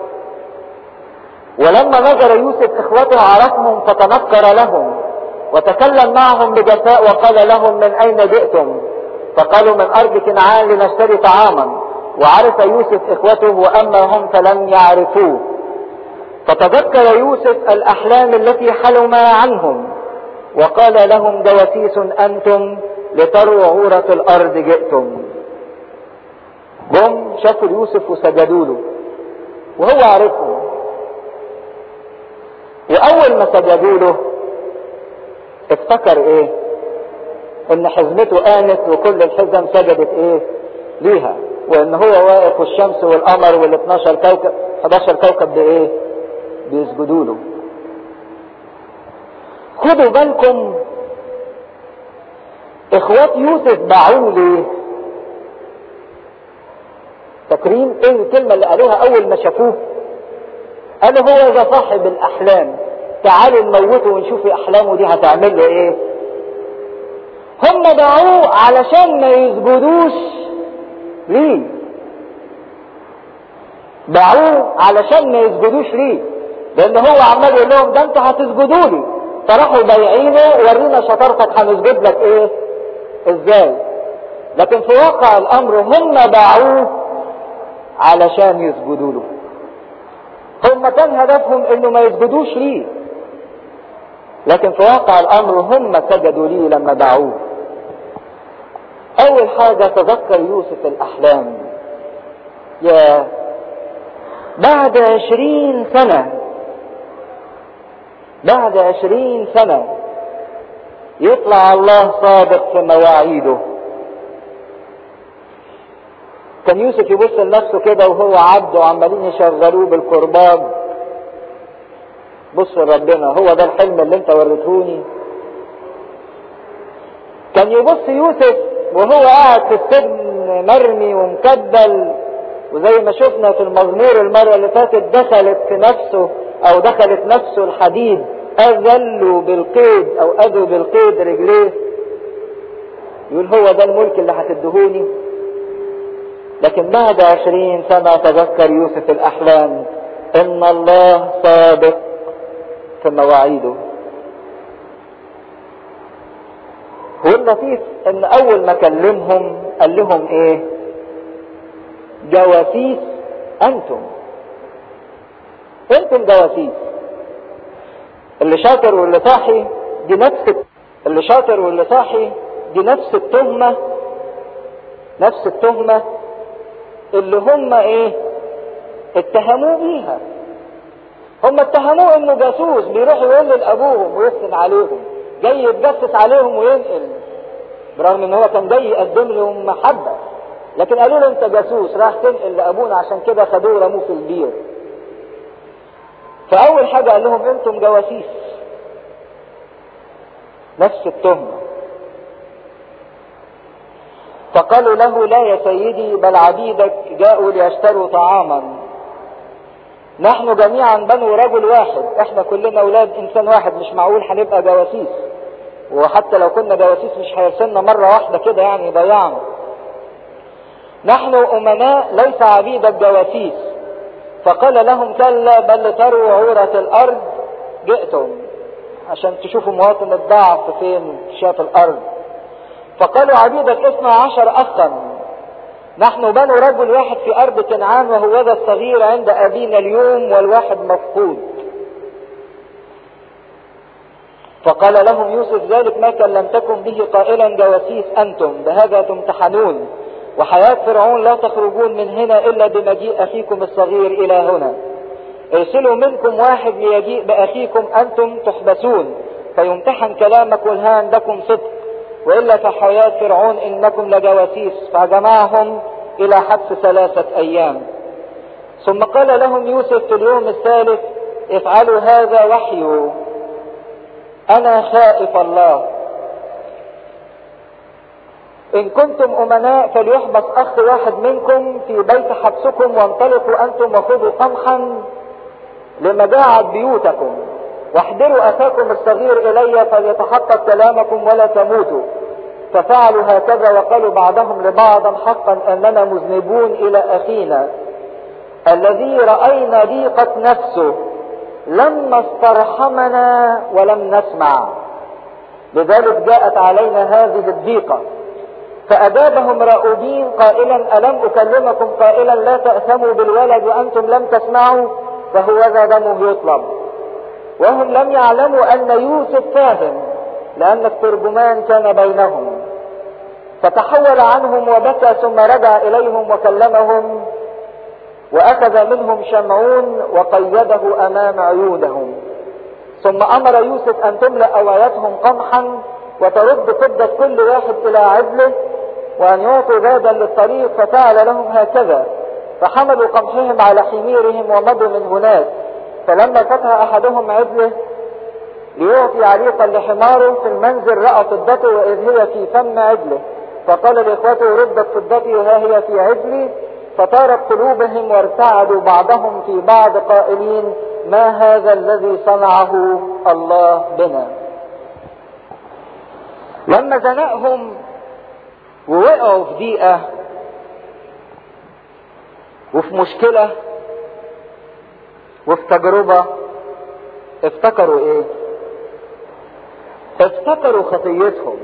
ولما نظر يوسف إخوته عرفهم فتنكر لهم وتكلم معهم بجفاء وقال لهم من أين جئتم فقالوا من أرض كنعان لنشتري طعاما وعرف يوسف إخوته وأما هم فلم يعرفوه فتذكر يوسف الأحلام التي حلم عنهم وقال لهم جواسيس أنتم لتروا عورة الأرض جئتم جم شافوا يوسف وسجدوا له وهو عارفهم وأول ما سجدوا له افتكر ايه ان حزمته قامت وكل الحزم سجدت ايه ليها وان هو واقف والشمس والقمر وال 12 كوكب 11 كوكب بايه بيسجدوا له خدوا بالكم اخوات يوسف باعوه ليه فاكرين ايه الكلمة اللي قالوها اول ما شافوه قالوا هو ده صاحب الاحلام تعالوا نموته ونشوف احلامه دي هتعمل له ايه هم باعوه علشان ما يسجدوش ليه باعوه علشان ما يسجدوش ليه لان هو عمال يقول لهم ده انتوا هتسجدوا لي فراحوا بايعينه ورينا شطارتك هنسجد لك ايه ازاي لكن في واقع الامر هم باعوه علشان يسجدوا له هم كان هدفهم انه ما يسجدوش ليه لكن في واقع الامر هم سجدوا ليه لما دعوه اول حاجة تذكر يوسف الاحلام يا بعد عشرين سنة بعد عشرين سنة يطلع الله صادق في مواعيده كان يوسف يبص لنفسه كده وهو عبد وعمالين يشغلوه بالكرباج بص لربنا هو ده الحلم اللي انت وريتهوني كان يبص يوسف وهو قاعد في السجن مرمي ومكبل وزي ما شفنا في المزمور المرة اللي فاتت دخلت في نفسه او دخلت نفسه الحديد اذلوا بالقيد او اذوا بالقيد رجليه يقول هو ده الملك اللي هتدهوني لكن بعد عشرين سنة تذكر يوسف الأحلام إن الله صادق في مواعيده هو اللطيف إن أول ما كلمهم قال لهم إيه؟ جواسيس أنتم أنتم جواسيس اللي شاطر واللي صاحي دي نفس اللي شاطر واللي صاحي دي نفس التهمة نفس التهمة اللي هم ايه اتهموه بيها هم اتهموه انه جاسوس بيروح يقول لابوهم ويفتن عليهم جاي يتجسس عليهم وينقل برغم ان هو كان جاي يقدم لهم محبه لكن قالوا له انت جاسوس راح تنقل لابونا عشان كده خدوه رموه في البير فاول حاجه قال لهم انتم جواسيس نفس التهمه فقالوا له لا يا سيدي بل عبيدك جاءوا ليشتروا طعاما نحن جميعا بنو رجل واحد احنا كلنا اولاد انسان واحد مش معقول هنبقى جواسيس وحتى لو كنا جواسيس مش هيرسلنا مرة واحدة كده يعني يضيعنا نحن أمناء ليس عبيد الجواسيس فقال لهم كلا بل لتروا عورة الأرض جئتم عشان تشوفوا مواطن الضعف فين شاف الأرض فقالوا عبيدك اثنى عشر أخا نحن بنو رجل واحد في أرض كنعان وهو ذا الصغير عند أبينا اليوم والواحد مفقود فقال لهم يوسف ذلك ما كلمتكم به قائلا جواسيس أنتم بهذا تمتحنون وحياة فرعون لا تخرجون من هنا إلا بمجيء أخيكم الصغير إلى هنا ارسلوا منكم واحد ليجيء بأخيكم أنتم تحبسون فيمتحن كلامك والهان لكم صدق وإلا فحياة فرعون إنكم لجواسيس فجمعهم إلى حبس ثلاثة أيام ثم قال لهم يوسف في اليوم الثالث افعلوا هذا وحي أنا خائف الله إن كنتم أمناء فليحبس أخ واحد منكم في بيت حبسكم وانطلقوا أنتم وخذوا قمحا لمجاعة بيوتكم واحضروا أخاكم الصغير إلي فليتحقق كلامكم ولا تموتوا ففعلوا هكذا وقالوا بعضهم لبعض حقا أننا مذنبون إلى أخينا الذي رأينا ضيقة نفسه لما استرحمنا ولم نسمع لذلك جاءت علينا هذه الضيقة فأجابهم راؤوبين قائلا ألم أكلمكم قائلا لا تأثموا بالولد وأنتم لم تسمعوا فهو ذا دمه يطلب وهم لم يعلموا أن يوسف فاهم لأن الترجمان كان بينهم فتحول عنهم وبكى ثم رجع إليهم وكلمهم وأخذ منهم شمعون وقيده أمام عيونهم ثم أمر يوسف أن تملأ أوايتهم قمحا وترد فضة كل واحد إلى عدله وأن يعطوا زادا للطريق ففعل لهم هكذا فحملوا قمحهم على حميرهم ومضوا من هناك فلما فتح أحدهم عدله ليعطي عليقا لحماره في المنزل رأى فضته وإذ هي في فم عدله فقال لإخوته ردت فضتي وها هي في عدلي فطارت قلوبهم وارتعدوا بعضهم في بعض قائلين ما هذا الذي صنعه الله بنا لما زنقهم ووقعوا في ضيقة وفي مشكلة وفي تجربة افتكروا ايه افتكروا خطيتهم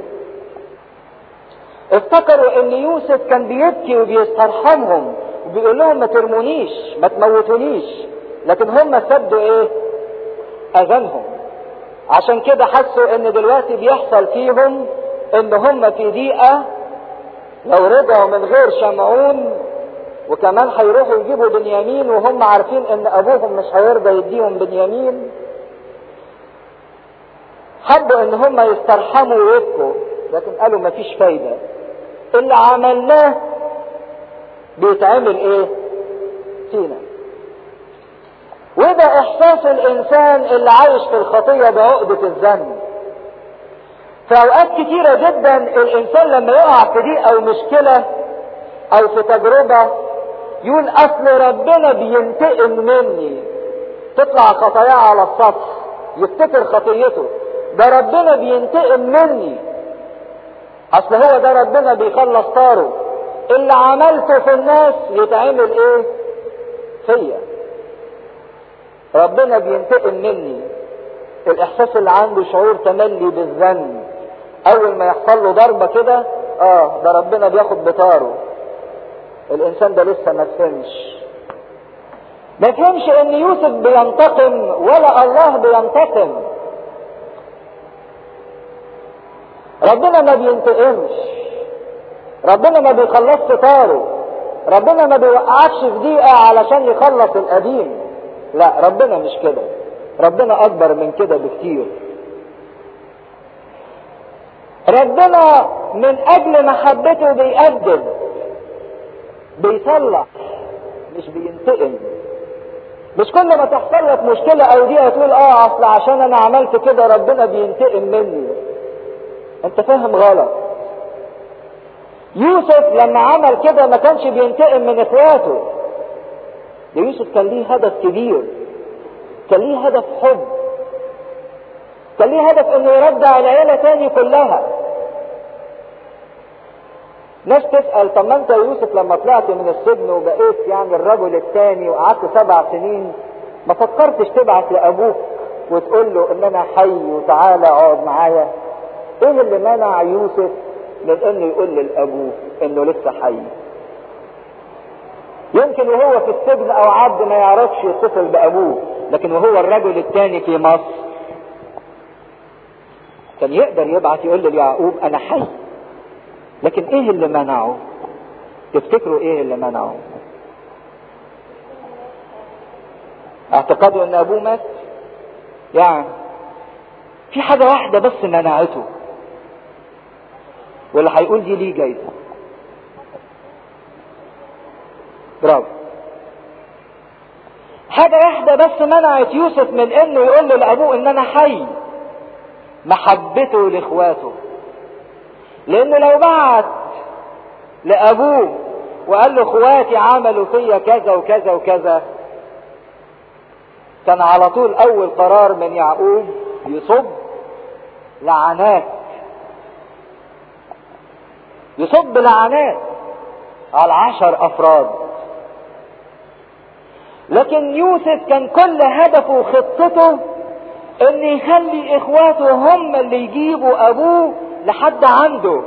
افتكروا ان يوسف كان بيبكي وبيسترحمهم وبيقول لهم ما ترمونيش ما تموتونيش لكن هم سدوا ايه اذانهم عشان كده حسوا ان دلوقتي بيحصل فيهم ان هم في ضيقة لو رجعوا من غير شمعون وكمان هيروحوا يجيبوا بنيامين وهم عارفين ان ابوهم مش هيرضى يديهم بنيامين حبوا ان هم يسترحموا ويبكوا لكن قالوا مفيش فايدة اللي عملناه بيتعمل ايه فينا وده احساس الانسان اللي عايش في الخطية بعقدة الذنب في اوقات كتيرة جدا الانسان لما يقع في ضيق او مشكلة او في تجربة يقول اصل ربنا بينتقم مني تطلع خطاياه على السطح يفتكر خطيته ده ربنا بينتقم مني اصل هو ده ربنا بيخلص طاره اللي عملته في الناس يتعمل ايه فيا ربنا بينتقم مني الاحساس اللي عنده شعور تملي بالذنب اول ما يحصل له ضربه كده اه ده ربنا بياخد بطاره الانسان ده لسه ما فهمش ما فهمش ان يوسف بينتقم ولا الله بينتقم ربنا ما بينتقمش ربنا ما بيخلصش طاره ربنا ما بيوقعكش في دقيقة علشان يخلص القديم لا ربنا مش كده ربنا اكبر من كده بكتير ربنا من اجل محبته بيقدم بيصلح مش بينتقم مش كل ما تحصل لك مشكلة او دي تقول اه اصل عشان انا عملت كده ربنا بينتقم مني انت فاهم غلط يوسف لما عمل كده ما كانش بينتقم من اخواته ده يوسف كان ليه هدف كبير كان ليه هدف حب كان ليه هدف انه يرجع العيله تاني كلها ناس تسأل طب ما انت يا يوسف لما طلعت من السجن وبقيت يعني الرجل الثاني وقعدت سبع سنين ما فكرتش تبعت لابوك وتقول له ان انا حي وتعالى اقعد معايا ايه اللي منع يوسف من انه يقول للابوه انه لسه حي يمكن وهو في السجن او عبد ما يعرفش يتصل بابوه لكن وهو الرجل الثاني في مصر كان يقدر يبعت يقول ليعقوب انا حي لكن ايه اللي منعه تفتكروا ايه اللي منعه اعتقدوا ان ابوه مات يعني في حاجة واحدة بس منعته واللي هيقول دي ليه جايزة برافو حاجة واحدة بس منعت يوسف من انه يقول له لابوه ان انا حي محبته لاخواته لانه لو بعت لابوه وقال له اخواتي عملوا فيا كذا وكذا وكذا كان على طول اول قرار من يعقوب يصب لعنات يصب لعنات على عشر افراد لكن يوسف كان كل هدفه وخطته ان يخلي اخواته هم اللي يجيبوا ابوه لحد عنده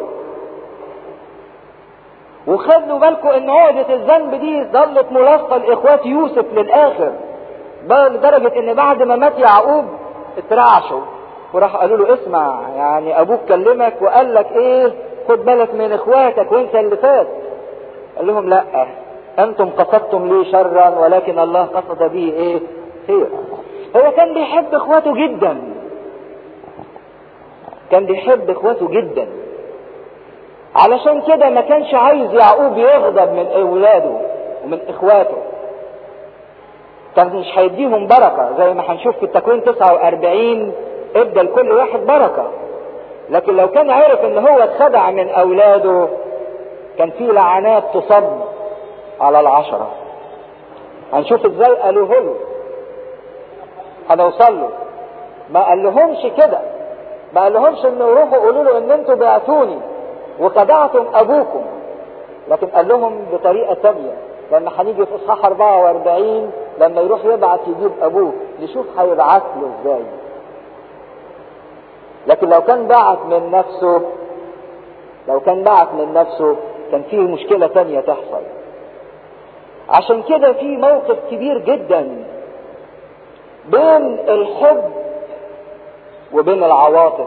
وخلوا بالكم ان عقدة الذنب دي ظلت ملاصقة لاخوات يوسف للاخر بل لدرجة ان بعد ما مات يعقوب اترعشوا وراح قالوا له اسمع يعني ابوك كلمك وقال لك ايه خد بالك من اخواتك وانت اللي فات قال لهم لا انتم قصدتم لي شرا ولكن الله قصد به ايه خير هو كان بيحب اخواته جدا كان بيحب اخواته جدا علشان كده ما كانش عايز يعقوب يغضب من اولاده ومن اخواته كان مش هيديهم بركة زي ما هنشوف في التكوين 49 ادى لكل واحد بركة لكن لو كان عرف ان هو اتخدع من اولاده كان في لعنات تصب على العشرة هنشوف ازاي قالوه له هنوصل له ما قال لهمش كده ما قال لهمش انه يروحوا يقولوا له ان انتوا بعتوني وخدعتم ابوكم لكن قال لهم بطريقة تانية لما هنيجي في اصحاح 44 لما يروح يبعت يجيب ابوه نشوف هيبعت له ازاي لكن لو كان بعت من نفسه لو كان بعت من نفسه كان فيه مشكلة تانية تحصل عشان كده في موقف كبير جدا بين الحب وبين العواطف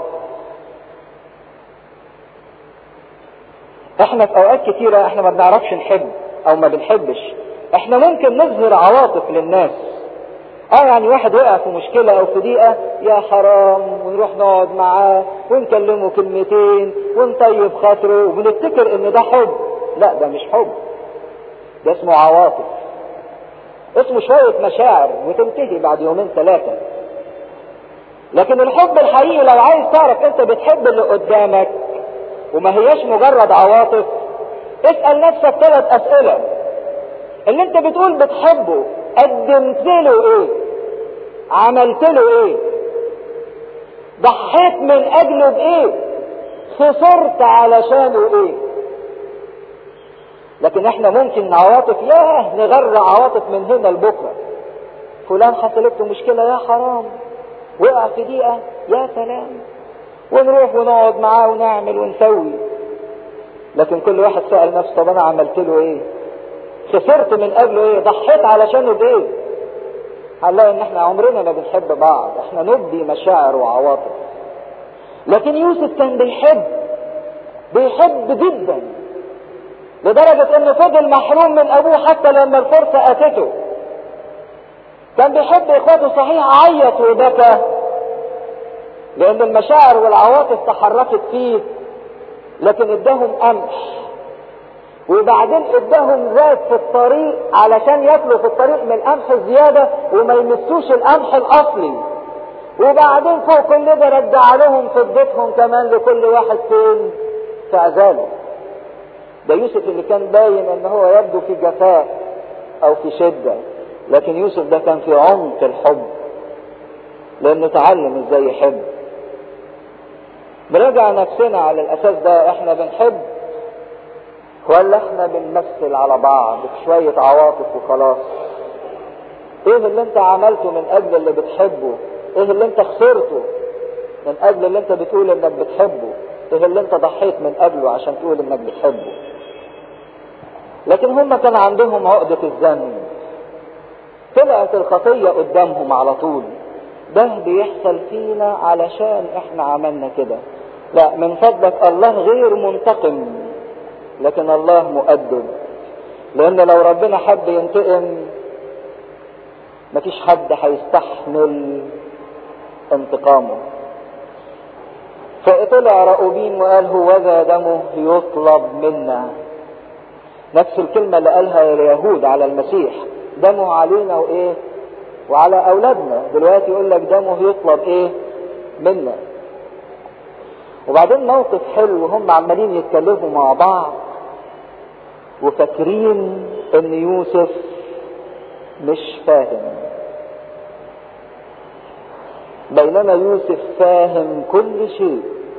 احنا في اوقات كتيرة احنا ما بنعرفش نحب او ما بنحبش احنا ممكن نظهر عواطف للناس اه يعني واحد وقع في مشكلة او في ضيقة يا حرام ونروح نقعد معاه ونكلمه كلمتين ونطيب خاطره وبنفتكر ان ده حب لا ده مش حب ده اسمه عواطف اسمه شوية مشاعر وتنتهي بعد يومين ثلاثة لكن الحب الحقيقي لو عايز تعرف انت بتحب اللي قدامك وما هياش مجرد عواطف اسأل نفسك ثلاث اسئلة اللي انت بتقول بتحبه قدمت له ايه عملت له ايه ضحيت من اجله بايه خسرت علشانه ايه لكن احنا ممكن عواطف ياه نغرق عواطف من هنا لبكره فلان حصلت له مشكله يا حرام وقع في دقيقه يا سلام ونروح ونقعد معاه ونعمل ونسوي لكن كل واحد سأل نفسه طب انا عملت له ايه خسرت من اجله ايه ضحيت علشانه بايه هنلاقي ان احنا عمرنا ما بنحب بعض احنا نبدي مشاعر وعواطف لكن يوسف كان بيحب بيحب جدا لدرجة انه فضل محروم من ابوه حتى لما الفرصة اتته كان بيحب اخواته صحيح عيط وبكى لان المشاعر والعواطف تحركت فيه لكن اداهم قمح وبعدين اداهم زاد في الطريق علشان ياكلوا في الطريق من القمح زياده وما يمسوش القمح الاصلي وبعدين فوق كل ده رجع لهم فضتهم كمان لكل واحد فين في عزاله ده يوسف اللي كان باين ان هو يبدو في جفاء او في شده لكن يوسف ده كان في عمق الحب لانه تعلم ازاي يحب نراجع نفسنا على الاساس ده احنا بنحب ولا احنا بنمثل على بعض بشوية عواطف وخلاص ايه اللي انت عملته من اجل اللي بتحبه ايه اللي انت خسرته من اجل اللي انت بتقول انك بتحبه ايه اللي انت ضحيت من اجله عشان تقول انك بتحبه لكن هم كان عندهم عقدة الذنب طلعت الخطية قدامهم على طول ده بيحصل فينا علشان احنا عملنا كده لا من فضلك الله غير منتقم لكن الله مؤدب لان لو ربنا حب ينتقم مفيش حد هيستحمل انتقامه فطلع رأوبين وقال هو ذا دمه يطلب منا نفس الكلمة اللي قالها اليهود على المسيح دمه علينا وايه وعلى اولادنا دلوقتي يقول لك دمه يطلب ايه منا وبعدين موقف حلو هم عمالين يتكلموا مع بعض وفاكرين ان يوسف مش فاهم بينما يوسف فاهم كل شيء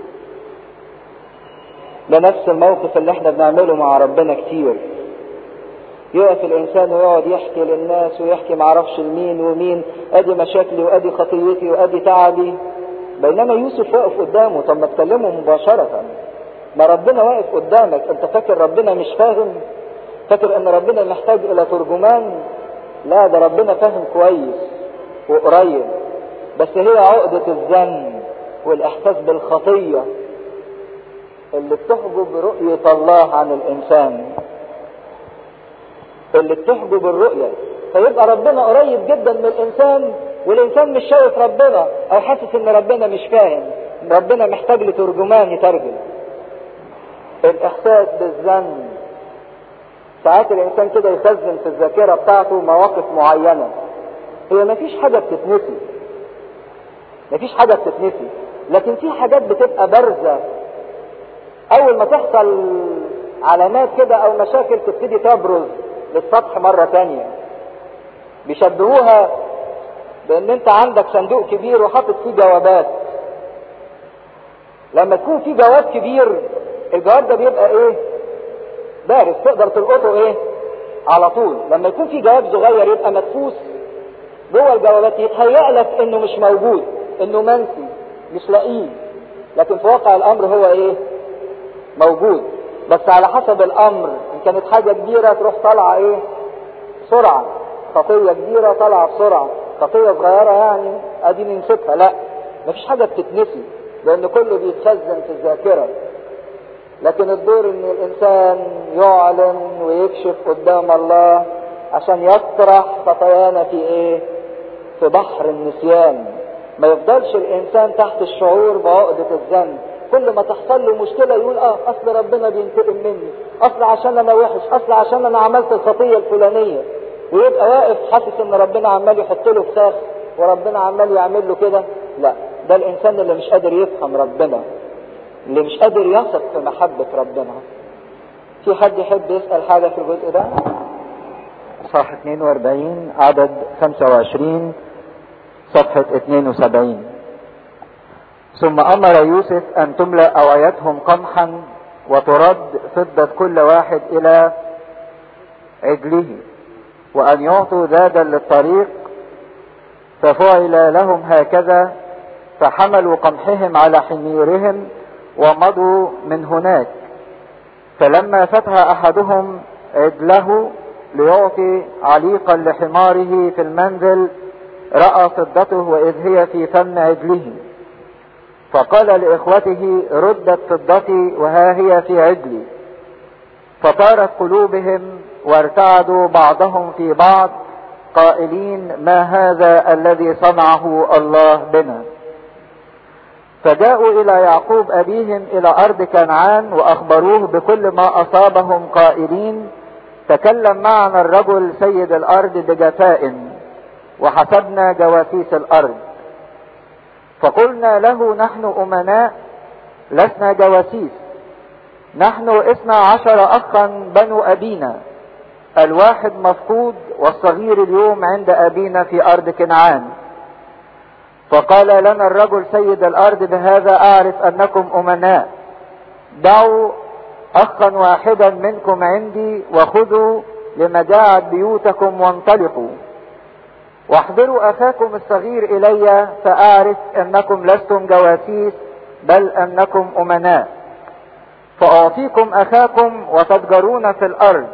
ده نفس الموقف اللي احنا بنعمله مع ربنا كتير يقف الانسان ويقعد يحكي للناس ويحكي معرفش لمين ومين ادي مشاكلي وادي خطيتي وادي تعبي بينما يوسف واقف قدامه طب ما تكلمه مباشرة ما ربنا واقف قدامك انت فاكر ربنا مش فاهم فاكر ان ربنا محتاج الى ترجمان لا ده ربنا فاهم كويس وقريب بس هي عقدة الذنب والاحساس بالخطية اللي بتحجب رؤية الله عن الانسان اللي بتحجب الرؤية فيبقى ربنا قريب جدا من الانسان والانسان مش شايف ربنا او حاسس ان ربنا مش فاهم ربنا محتاج لترجمان يترجم الاحساس بالذنب ساعات الانسان كده يخزن في الذاكره بتاعته مواقف معينه هي مفيش حاجه بتتنسي مفيش حاجه بتتنسي لكن في حاجات بتبقى بارزه اول ما تحصل علامات كده او مشاكل تبتدي تبرز للسطح مره تانية بيشبهوها بان انت عندك صندوق كبير وحاطط فيه جوابات لما تكون في جواب كبير الجواب ده بيبقى ايه بارز تقدر تلقطه ايه على طول لما يكون في جواب صغير يبقى مدفوس جوه الجوابات يتهيأ لك انه مش موجود انه منسي مش لاقيه لكن في واقع الامر هو ايه موجود بس على حسب الامر ان كانت حاجه كبيره تروح طالعه ايه بسرعه خطيه كبيره طالعه بسرعه خطيه صغيره يعني ادي نمسكها لا مفيش حاجه بتتنسي لان كله بيتخزن في الذاكره لكن الدور ان الانسان يعلن ويكشف قدام الله عشان يطرح خطايانا في ايه في بحر النسيان ما يفضلش الانسان تحت الشعور بعقدة الذنب كل ما تحصل له مشكلة يقول اه اصل ربنا بينتقم مني اصل عشان انا وحش اصل عشان انا عملت الخطية الفلانية ويبقى واقف حاسس ان ربنا عمال يحط له فساخ وربنا عمال يعمل له كده لا ده الانسان اللي مش قادر يفهم ربنا اللي مش قادر يثق في محبة ربنا في حد يحب يسأل حاجة في الجزء ده صح 42 عدد 25 صفحة 72 ثم أمر يوسف أن تملأ أوعيتهم قمحا وترد فضة كل واحد إلى عجله وأن يعطوا زادا للطريق ففعل لهم هكذا فحملوا قمحهم على حميرهم ومضوا من هناك فلما فتح أحدهم عجله ليعطي عليقا لحماره في المنزل رأى فضته وإذ هي في فم عجله فقال لإخوته ردت فضتي وها هي في عجلي فطارت قلوبهم وارتعدوا بعضهم في بعض قائلين ما هذا الذي صنعه الله بنا فجاءوا الى يعقوب ابيهم الى ارض كنعان واخبروه بكل ما اصابهم قائلين تكلم معنا الرجل سيد الارض بجفاء وحسبنا جواسيس الارض فقلنا له نحن امناء لسنا جواسيس نحن اثنا عشر اخا بنو ابينا الواحد مفقود والصغير اليوم عند ابينا في ارض كنعان فقال لنا الرجل سيد الارض بهذا اعرف انكم امناء دعوا اخا واحدا منكم عندي وخذوا لمجاعة بيوتكم وانطلقوا واحضروا اخاكم الصغير الي فاعرف انكم لستم جواسيس بل انكم امناء فاعطيكم اخاكم وتتجرون في الارض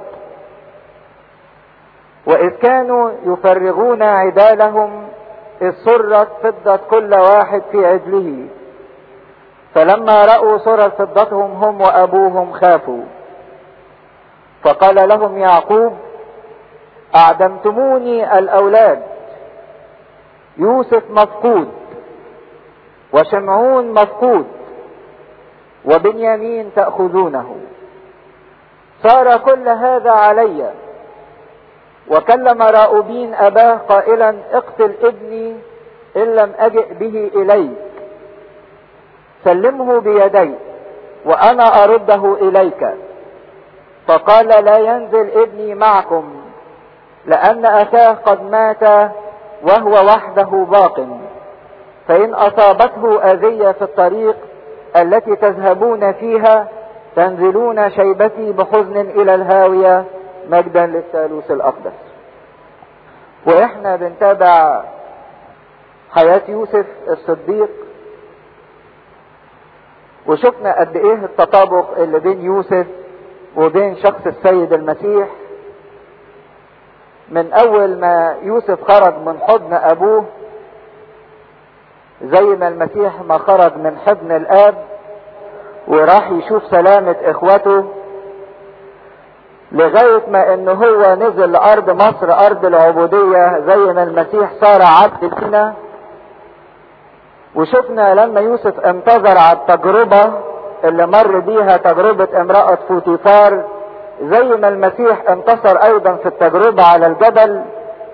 واذ كانوا يفرغون عدالهم اذ سرت فضة كل واحد في عجله فلما رأوا سرت فضتهم هم وابوهم خافوا فقال لهم يعقوب اعدمتموني الاولاد يوسف مفقود وشمعون مفقود وبنيامين تأخذونه صار كل هذا علي وكلم راؤوبين أباه قائلا اقتل ابني إن لم أجئ به إليك سلمه بيدي وأنا أرده إليك فقال لا ينزل ابني معكم لأن أخاه قد مات وهو وحده باق فإن أصابته أذية في الطريق التي تذهبون فيها تنزلون شيبتي بحزن إلى الهاوية مجدا للثالوث الأقدس وإحنا بنتابع حياة يوسف الصديق وشفنا قد إيه التطابق اللي بين يوسف وبين شخص السيد المسيح من اول ما يوسف خرج من حضن ابوه زي ما المسيح ما خرج من حضن الاب وراح يشوف سلامة اخوته لغاية ما ان هو نزل لارض مصر ارض العبودية زي ما المسيح صار عبد فينا وشفنا لما يوسف انتظر على التجربة اللي مر بيها تجربة امرأة فوتيفار زي ما المسيح انتصر ايضا في التجربة على الجبل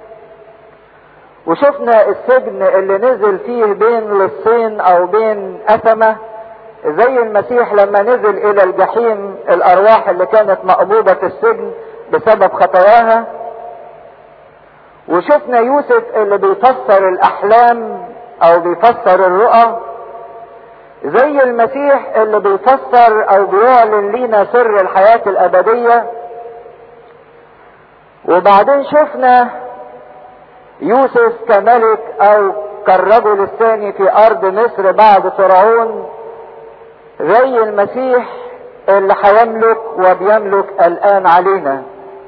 وشفنا السجن اللي نزل فيه بين لصين او بين اثمة زي المسيح لما نزل الى الجحيم الارواح اللي كانت مقبوضة في السجن بسبب خطاياها وشفنا يوسف اللي بيفسر الاحلام او بيفسر الرؤى زي المسيح اللي بيفسر او بيعلن لينا سر الحياة الابدية وبعدين شفنا يوسف كملك او كالرجل الثاني في ارض مصر بعد فرعون زي المسيح اللي هيملك وبيملك الان علينا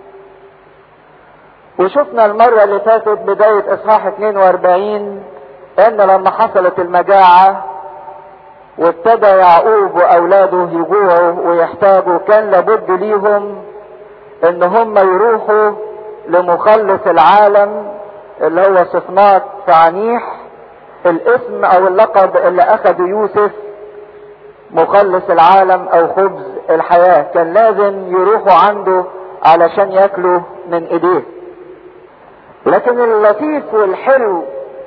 وشفنا المرة اللي فاتت بداية اصحاح 42 ان لما حصلت المجاعة وابتدى يعقوب واولاده يجوعوا ويحتاجوا كان لابد ليهم ان هم يروحوا لمخلص العالم اللي هو صفنات فعنيح الاسم او اللقب اللي اخده يوسف مخلص العالم او خبز الحياة كان لازم يروحوا عنده علشان ياكلوا من ايديه لكن اللطيف والحلو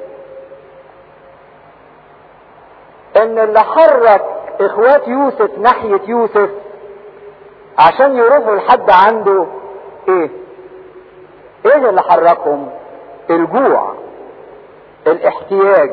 ان اللي حرك اخوات يوسف ناحية يوسف عشان يروحوا لحد عنده ايه ايه اللي حركهم الجوع الاحتياج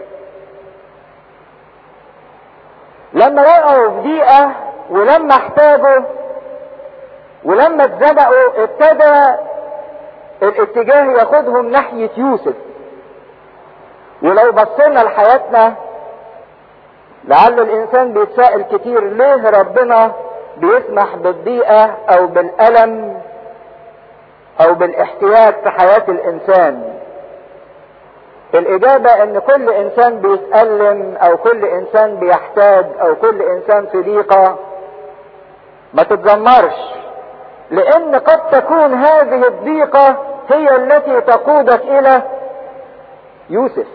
لما وقعوا في ضيقة ولما احتاجوا ولما اتزنقوا ابتدى الاتجاه ياخدهم ناحية يوسف ولو بصينا لحياتنا لعل الانسان بيتساءل كتير ليه ربنا بيسمح بالضيقة او بالالم او بالاحتياج في حياة الانسان الاجابة ان كل انسان بيتألم او كل انسان بيحتاج او كل انسان في ضيقة ما تتذمرش لان قد تكون هذه الضيقة هي التي تقودك الى يوسف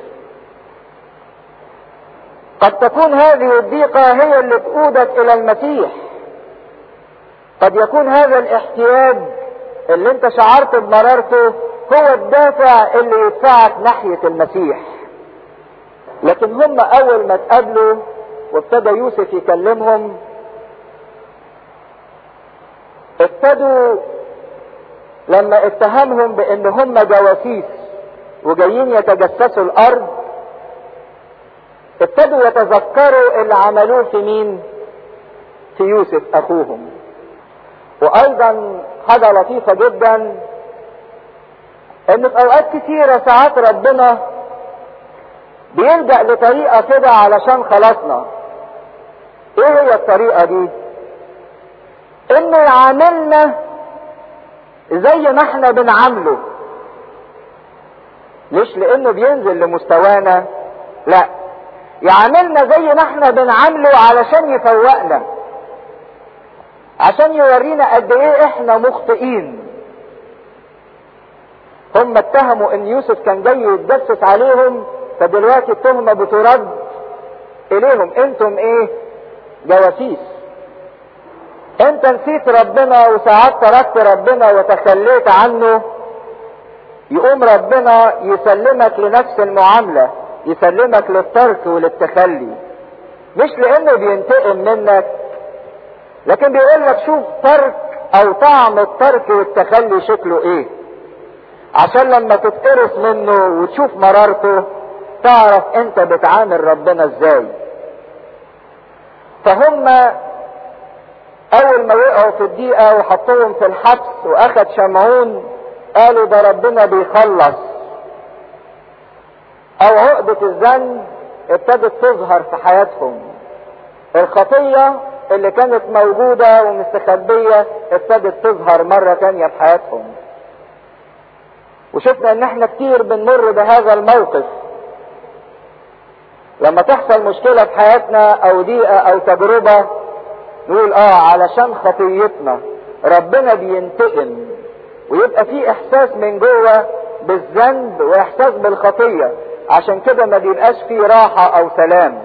قد تكون هذه الضيقة هي اللي تقودك الى المسيح قد يكون هذا الاحتياج اللي انت شعرت بمرارته هو الدافع اللي يدفعك ناحية المسيح لكن هم اول ما اتقابلوا وابتدى يوسف يكلمهم ابتدوا لما اتهمهم بان هم جواسيس وجايين يتجسسوا الارض ابتدوا يتذكروا اللي عملوه في مين في يوسف اخوهم وايضا حاجة لطيفة جدا ان في اوقات كتيرة ساعات ربنا بيلجأ لطريقة كده علشان خلاصنا ايه هي الطريقة دي انه يعاملنا زي ما احنا بنعامله مش لانه بينزل لمستوانا لا يعاملنا زي ما احنا بنعامله علشان يفوقنا عشان يورينا قد ايه احنا مخطئين هم اتهموا ان يوسف كان جاي يتجسس عليهم فدلوقتي التهمة بترد اليهم انتم ايه جواسيس انت نسيت ربنا وساعات تركت ربنا وتخليت عنه يقوم ربنا يسلمك لنفس المعاملة يسلمك للترك وللتخلي مش لانه بينتقم منك لكن بيقول لك شوف ترك او طعم الترك والتخلي شكله ايه عشان لما تتقرص منه وتشوف مرارته تعرف انت بتعامل ربنا ازاي فهم اول ما وقعوا في الضيقه وحطوهم في الحبس واخد شمعون قالوا ده ربنا بيخلص او عقدة الذنب ابتدت تظهر في حياتهم الخطية اللي كانت موجودة ومستخبية ابتدت تظهر مرة تانية في حياتهم وشفنا ان احنا كتير بنمر بهذا الموقف لما تحصل مشكلة في حياتنا او ضيقة او تجربة نقول اه علشان خطيتنا ربنا بينتقم ويبقى في احساس من جوه بالذنب واحساس بالخطية عشان كده ما بيبقاش فيه راحة او سلام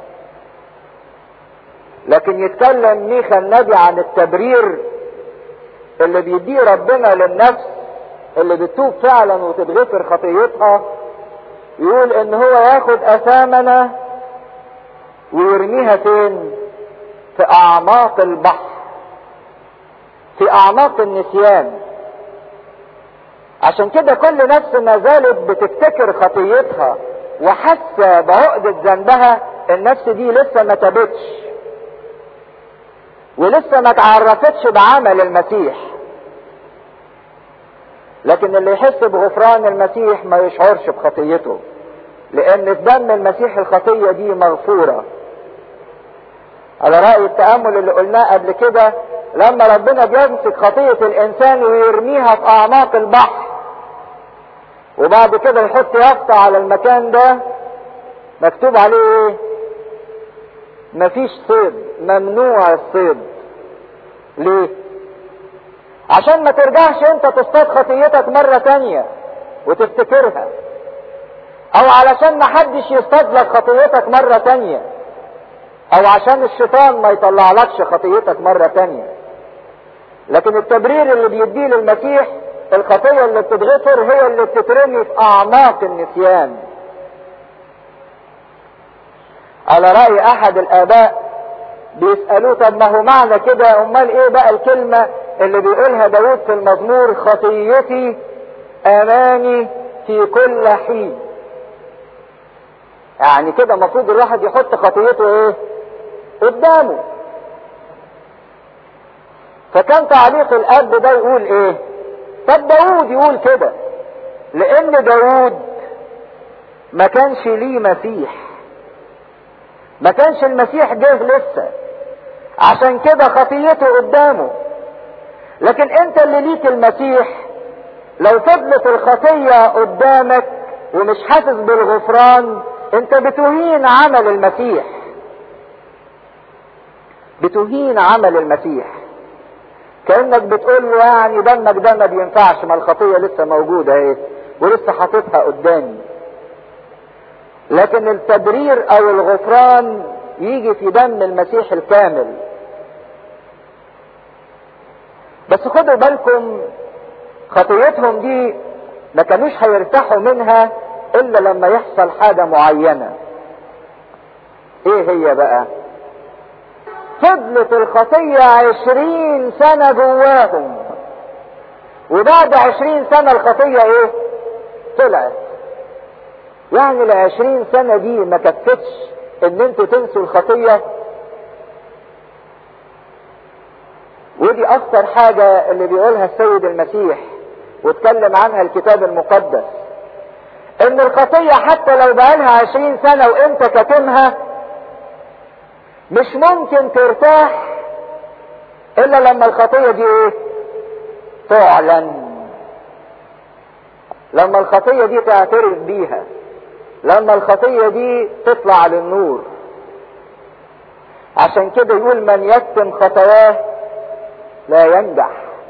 لكن يتكلم ميخا النبي عن التبرير اللي بيديه ربنا للنفس اللي بتتوب فعلا وتتغفر خطيتها يقول ان هو ياخد اثامنا ويرميها فين في اعماق البحر في اعماق النسيان عشان كده كل نفس ما زالت بتفتكر خطيتها وحاسه بعقدة ذنبها النفس دي لسه ما تابتش ولسه ما تعرفتش بعمل المسيح لكن اللي يحس بغفران المسيح ما يشعرش بخطيته لان في دم المسيح الخطيه دي مغفوره على راي التامل اللي قلناه قبل كده لما ربنا بيمسك خطيه الانسان ويرميها في اعماق البحر وبعد كده يحط يافطه على المكان ده مكتوب عليه ايه مفيش صيد ممنوع الصيد ليه عشان ما ترجعش انت تصطاد خطيتك مرة تانية وتفتكرها او علشان ما حدش يصطاد لك خطيتك مرة تانية او عشان الشيطان ما يطلع لكش خطيتك مرة تانية لكن التبرير اللي بيديه للمسيح الخطية اللي بتتغفر هي اللي بتترمي في اعماق النسيان على رأي احد الاباء بيسألوه طب ما هو معنى كده امال ايه بقى الكلمة اللي بيقولها داود في المزمور خطيتي امامي في كل حين يعني كده المفروض الواحد يحط خطيته ايه قدامه فكان تعليق الاب ده يقول ايه طب داود يقول كده لان داود ما كانش ليه مسيح ما كانش المسيح جه لسه عشان كده خطيته قدامه لكن انت اللي ليك المسيح لو فضلت الخطية قدامك ومش حاسس بالغفران انت بتهين عمل المسيح بتهين عمل المسيح كانك بتقول له يعني دمك ده ما بينفعش ما الخطيه لسه موجوده اهي ولسه حاططها قدامي لكن التبرير او الغفران يجي في دم المسيح الكامل بس خدوا بالكم خطيتهم دي ما كانوش هيرتاحوا منها الا لما يحصل حاجة معينة ايه هي بقى فضلت الخطية عشرين سنة جواهم وبعد عشرين سنة الخطية ايه طلعت يعني العشرين سنة دي ما كفتش ان انتوا تنسوا الخطية ودي اكثر حاجة اللي بيقولها السيد المسيح واتكلم عنها الكتاب المقدس ان الخطية حتى لو بقالها عشرين سنة وانت كاتمها مش ممكن ترتاح الا لما الخطية دي ايه تعلن لما الخطية دي تعترف بيها لما الخطية دي تطلع للنور عشان كده يقول من يكتم خطاياه لا ينجح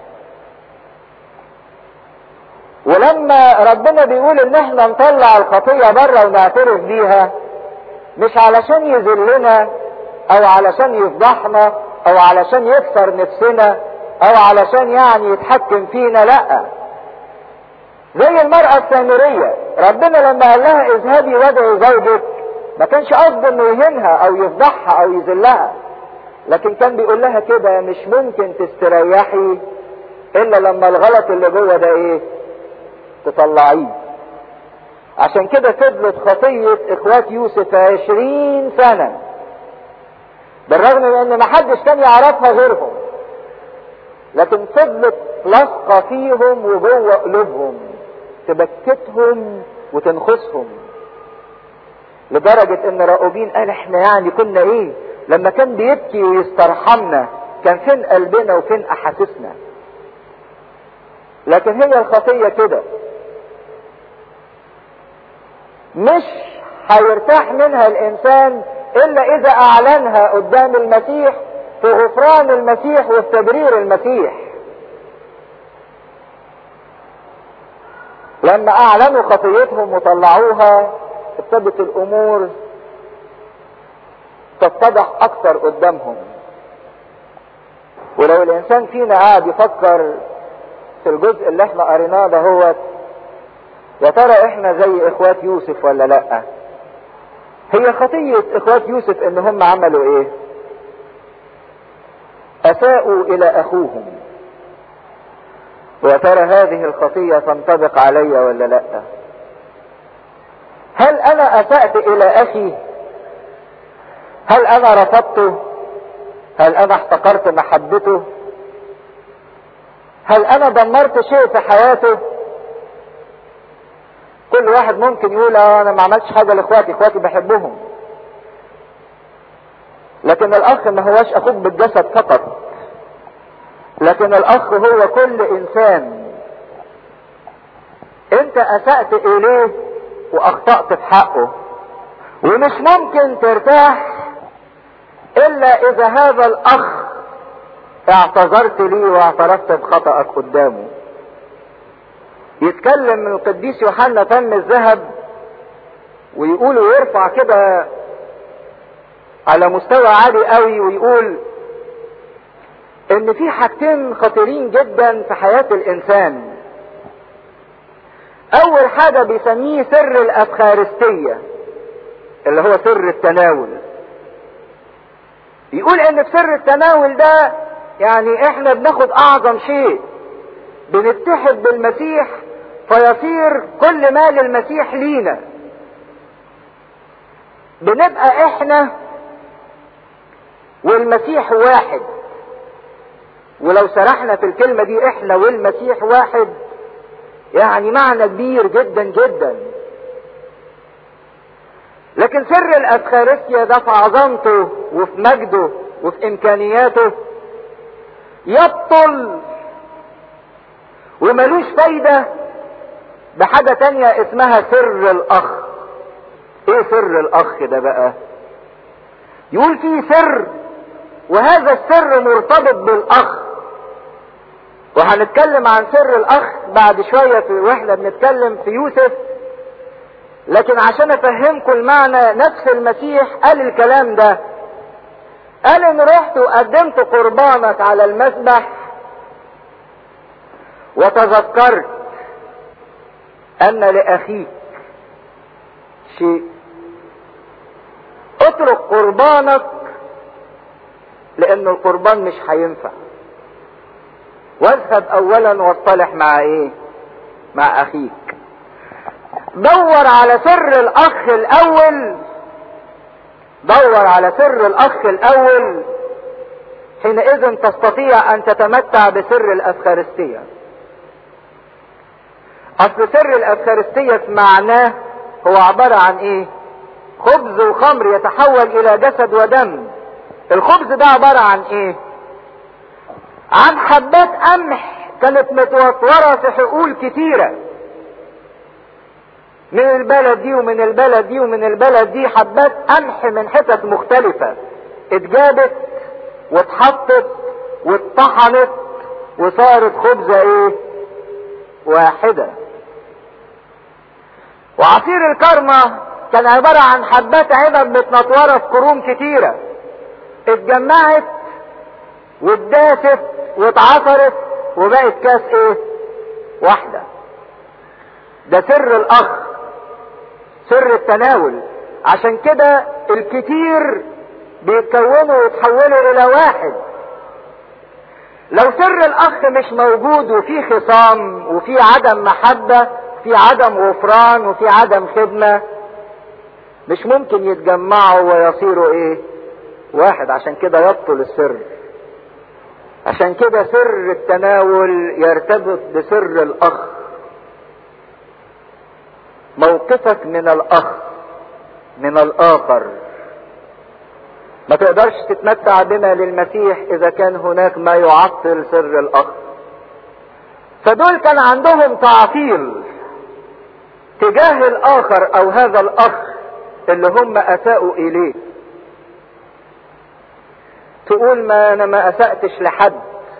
ولما ربنا بيقول ان احنا نطلع الخطية بره ونعترف بيها مش علشان يذلنا او علشان يفضحنا او علشان يكسر نفسنا او علشان يعني يتحكم فينا لا زي المرأة السامرية ربنا لما قال لها اذهبي وادعي زوجك ما كانش قصده انه يهينها او يفضحها او يذلها لكن كان بيقول لها كده مش ممكن تستريحي الا لما الغلط اللي جوه ده ايه تطلعيه عشان كده فضلت خطية اخوات يوسف عشرين سنة بالرغم من ان محدش كان يعرفها غيرهم لكن فضلت لاصقة فيهم وجوه قلوبهم تبكتهم وتنخسهم لدرجة ان راؤوبين قال احنا يعني كنا ايه لما كان بيبكي ويسترحمنا كان فين قلبنا وفين احاسيسنا لكن هي الخطية كده مش هيرتاح منها الانسان الا اذا اعلنها قدام المسيح في غفران المسيح وفي تبرير المسيح لما اعلنوا خطيتهم وطلعوها ابتدت الامور تتضح اكثر قدامهم ولو الانسان فينا قاعد يفكر في الجزء اللي احنا قريناه ده هو يا ترى احنا زي اخوات يوسف ولا لا هي خطية اخوات يوسف ان هم عملوا ايه اساءوا الى اخوهم ويا ترى هذه الخطية تنطبق علي ولا لا هل انا اسأت الى اخي هل انا رفضته هل انا احتقرت محبته هل انا دمرت شيء في حياته كل واحد ممكن يقول اه انا ما عملتش حاجه لاخواتي اخواتي بحبهم لكن الاخ ما هواش اخوك بالجسد فقط لكن الاخ هو كل انسان انت اسأت اليه واخطأت في حقه ومش ممكن ترتاح الا اذا هذا الاخ اعتذرت لي واعترفت بخطأك قدامه يتكلم من القديس يوحنا فم الذهب ويقول ويرفع كده على مستوى عالي قوي ويقول ان في حاجتين خطيرين جدا في حياة الانسان اول حاجة بيسميه سر الافخارستية اللي هو سر التناول يقول ان في سر التناول ده يعني احنا بناخد اعظم شيء بنتحد بالمسيح فيصير كل ما للمسيح لينا بنبقى احنا والمسيح واحد ولو سرحنا في الكلمة دي احنا والمسيح واحد يعني معنى كبير جدا جدا لكن سر الافخارستيا ده في عظمته وفي مجده وفي امكانياته يبطل وملوش فايدة بحاجة تانية اسمها سر الاخ ايه سر الاخ ده بقى يقول فيه سر وهذا السر مرتبط بالاخ وهنتكلم عن سر الاخ بعد شوية في واحنا بنتكلم في يوسف لكن عشان افهمكم المعنى نفس المسيح قال الكلام ده قال ان رحت وقدمت قربانك على المذبح وتذكرت ان لاخيك شيء اترك قربانك لان القربان مش هينفع واذهب اولا واصطلح مع ايه مع اخيك دور على سر الاخ الاول دور على سر الاخ الاول حينئذ تستطيع ان تتمتع بسر الافخارستية اصل سر الافخارستية معناه هو عبارة عن ايه خبز وخمر يتحول الى جسد ودم الخبز ده عبارة عن ايه عن حبات قمح كانت متوفرة في حقول كتيرة من البلد دي ومن البلد دي ومن البلد دي حبات قمح من حتت مختلفة اتجابت واتحطت واتطحنت وصارت خبزة ايه واحدة وعصير الكرمة كان عبارة عن حبات عنب متنطورة في كروم كتيرة اتجمعت واتداست واتعصرت وبقت كاس ايه واحدة ده سر الاخ سر التناول عشان كده الكتير بيتكونوا ويتحولوا الى واحد لو سر الاخ مش موجود وفي خصام وفي عدم محبة في عدم غفران وفي عدم خدمة مش ممكن يتجمعوا ويصيروا ايه واحد عشان كده يبطل السر عشان كده سر التناول يرتبط بسر الاخ موقفك من الاخ من الاخر ما تقدرش تتمتع بما للمسيح اذا كان هناك ما يعطل سر الاخ فدول كان عندهم تعطيل تجاه الاخر او هذا الاخ اللي هم اساءوا اليه تقول ما انا ما اسأتش لحد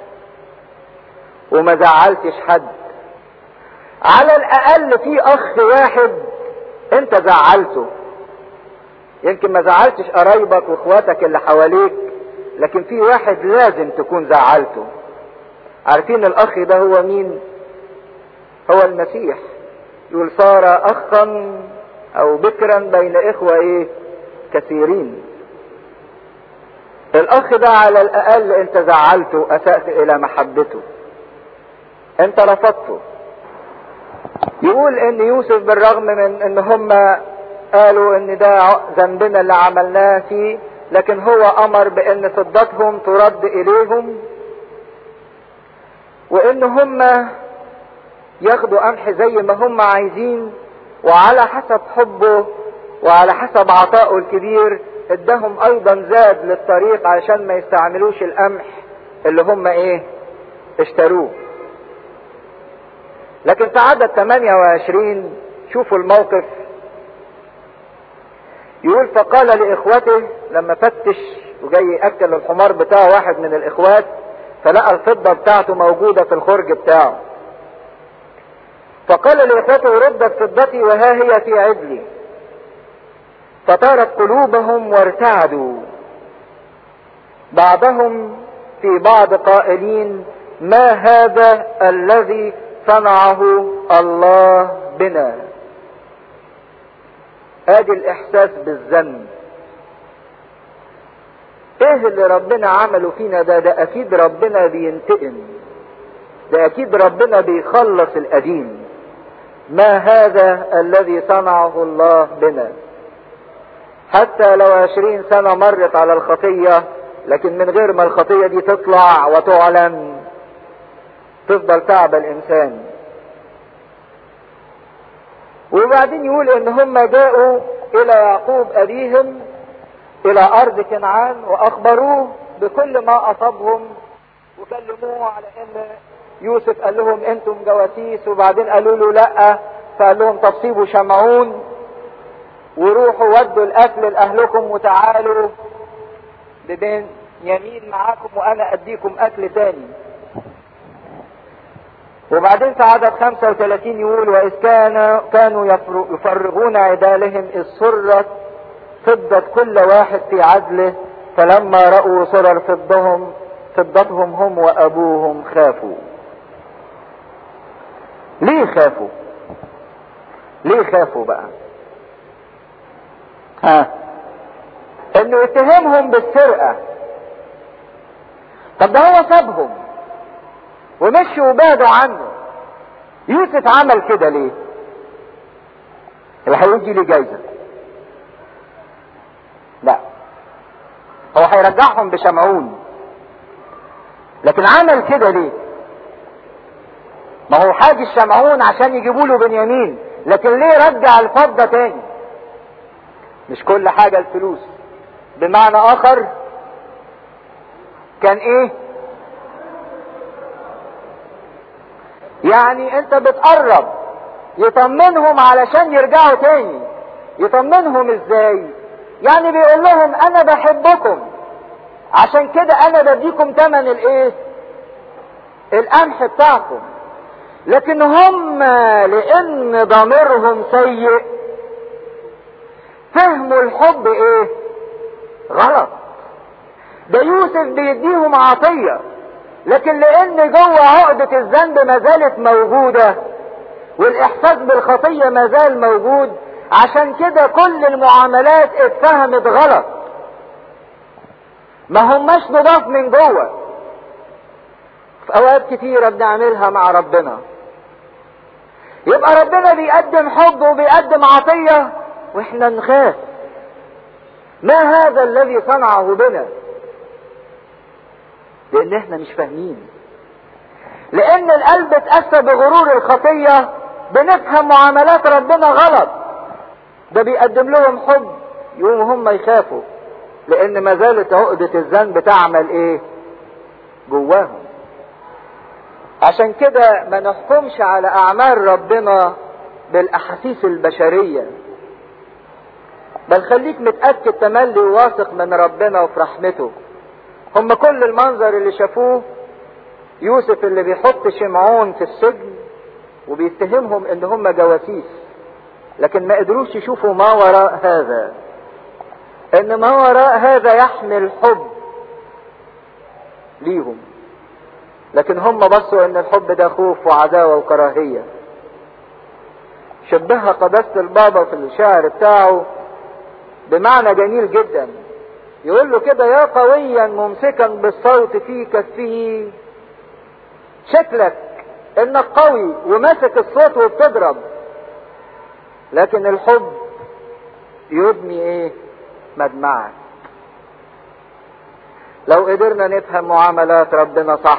وما زعلتش حد على الاقل في اخ واحد انت زعلته يمكن ما زعلتش قرايبك واخواتك اللي حواليك لكن في واحد لازم تكون زعلته عارفين الاخ ده هو مين هو المسيح يقول صار اخا او بكرا بين اخوة ايه كثيرين الاخ ده على الاقل انت زعلته اسأت الى محبته انت رفضته يقول ان يوسف بالرغم من ان هم قالوا ان ده ذنبنا اللي عملناه فيه لكن هو امر بان فضتهم ترد اليهم وان هم ياخدوا قمح زي ما هم عايزين وعلى حسب حبه وعلى حسب عطائه الكبير ادهم ايضا زاد للطريق علشان ما يستعملوش القمح اللي هم ايه اشتروه لكن في عدد 28 شوفوا الموقف يقول فقال لاخوته لما فتش وجاي ياكل الحمار بتاعه واحد من الاخوات فلقى الفضه بتاعته موجوده في الخرج بتاعه فقال لاخوته ردت فضتي وها هي في عدلي فطارت قلوبهم وارتعدوا بعضهم في بعض قائلين ما هذا الذي صنعه الله بنا ادي الاحساس بالذنب ايه اللي ربنا عمله فينا ده ده اكيد ربنا بينتقم ده اكيد ربنا بيخلص القديم ما هذا الذي صنعه الله بنا حتى لو عشرين سنة مرت على الخطية لكن من غير ما الخطية دي تطلع وتعلن تفضل تعب الانسان وبعدين يقول ان هم جاءوا الى يعقوب ابيهم الى ارض كنعان واخبروه بكل ما اصابهم وكلموه على ان يوسف قال لهم انتم جواسيس وبعدين قالوا له لا فقال لهم طب سيبوا شمعون وروحوا ودوا الاكل لاهلكم وتعالوا ببين يمين معاكم وانا اديكم اكل تاني وبعدين في عدد 35 يقول واذ كان كانوا يفرغون عدالهم اذ سرت فضة كل واحد في عدله فلما رأوا سرر فضهم فضتهم هم وابوهم خافوا ليه خافوا ليه خافوا بقى ها انه يتهمهم بالسرقة طب ده هو سابهم ومشوا وبعدوا عنه يوسف عمل كده ليه اللي هيجي لي جايزة لا هو هيرجعهم بشمعون لكن عمل كده ليه ما هو حاج الشمعون عشان يجيبوا له بنيامين لكن ليه رجع الفضة تاني مش كل حاجة الفلوس بمعنى اخر كان ايه يعني انت بتقرب يطمنهم علشان يرجعوا تاني يطمنهم ازاي يعني بيقول لهم انا بحبكم عشان كده انا بديكم تمن الايه القمح بتاعكم لكن هم لان ضميرهم سيء فهموا الحب ايه غلط ده يوسف بيديهم عطية لكن لان جوه عقدة الذنب ما زالت موجودة والاحساس بالخطية ما زال موجود عشان كده كل المعاملات اتفهمت غلط ما هماش نضاف من جوه في اوقات كتيرة بنعملها مع ربنا يبقى ربنا بيقدم حب وبيقدم عطية واحنا نخاف ما هذا الذي صنعه بنا لان احنا مش فاهمين لان القلب اتأسى بغرور الخطية بنفهم معاملات ربنا غلط ده بيقدم لهم حب يقوموا هم يخافوا لان ما زالت عقدة الذنب تعمل ايه جواهم عشان كده ما نحكمش على اعمال ربنا بالاحاسيس البشرية بل خليك متأكد تملي وواثق من ربنا وفي رحمته هم كل المنظر اللي شافوه يوسف اللي بيحط شمعون في السجن وبيتهمهم ان هم جواسيس لكن ما قدروش يشوفوا ما وراء هذا ان ما وراء هذا يحمل حب ليهم لكن هم بصوا ان الحب ده خوف وعداوة وكراهية شبهها قداسة البابا في الشعر بتاعه بمعنى جميل جدا يقول له كده يا قويا ممسكا بالصوت في كفه شكلك انك قوي وماسك الصوت وبتضرب لكن الحب يبني ايه مدمعك لو قدرنا نفهم معاملات ربنا صح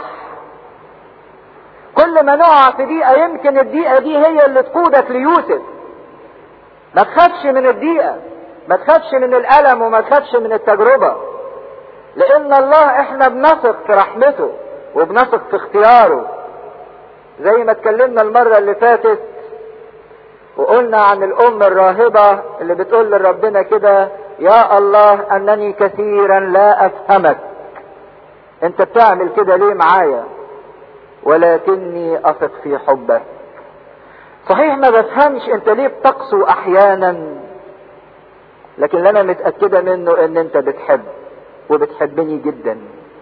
كل ما نقع في دقيقة يمكن الدقيقة دي هي اللي تقودك ليوسف ما تخافش من الدقيقة ما تخافش من الألم وما تخافش من التجربة لأن الله احنا بنثق في رحمته وبنثق في اختياره زي ما اتكلمنا المرة اللي فاتت وقلنا عن الأم الراهبة اللي بتقول لربنا كده يا الله أنني كثيرا لا أفهمك أنت بتعمل كده ليه معايا ولكني أثق في حبك صحيح ما بفهمش أنت ليه بتقسو أحيانا لكن اللي أنا متأكدة منه أن أنت بتحب وبتحبني جدا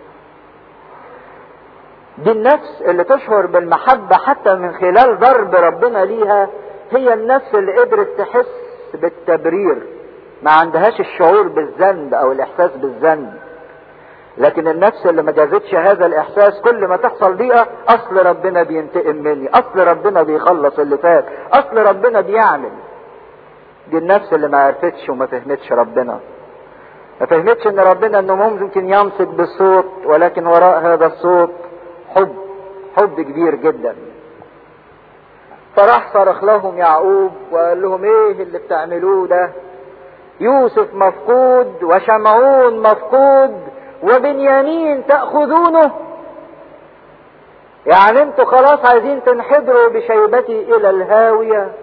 دي النفس اللي تشعر بالمحبة حتى من خلال ضرب ربنا ليها هي النفس اللي قدرت تحس بالتبرير ما عندهاش الشعور بالذنب او الاحساس بالذنب لكن النفس اللي ما جازتش هذا الاحساس كل ما تحصل ضيقه اصل ربنا بينتقم مني اصل ربنا بيخلص اللي فات اصل ربنا بيعمل دي النفس اللي ما عرفتش وما فهمتش ربنا ما فهمتش ان ربنا انه ممكن يمسك بالصوت ولكن وراء هذا الصوت حب حب كبير جدا فراح صرخ لهم يعقوب وقال لهم ايه اللي بتعملوه ده يوسف مفقود وشمعون مفقود وبنيامين تأخذونه يعني انتوا خلاص عايزين تنحدروا بشيبتي الى الهاوية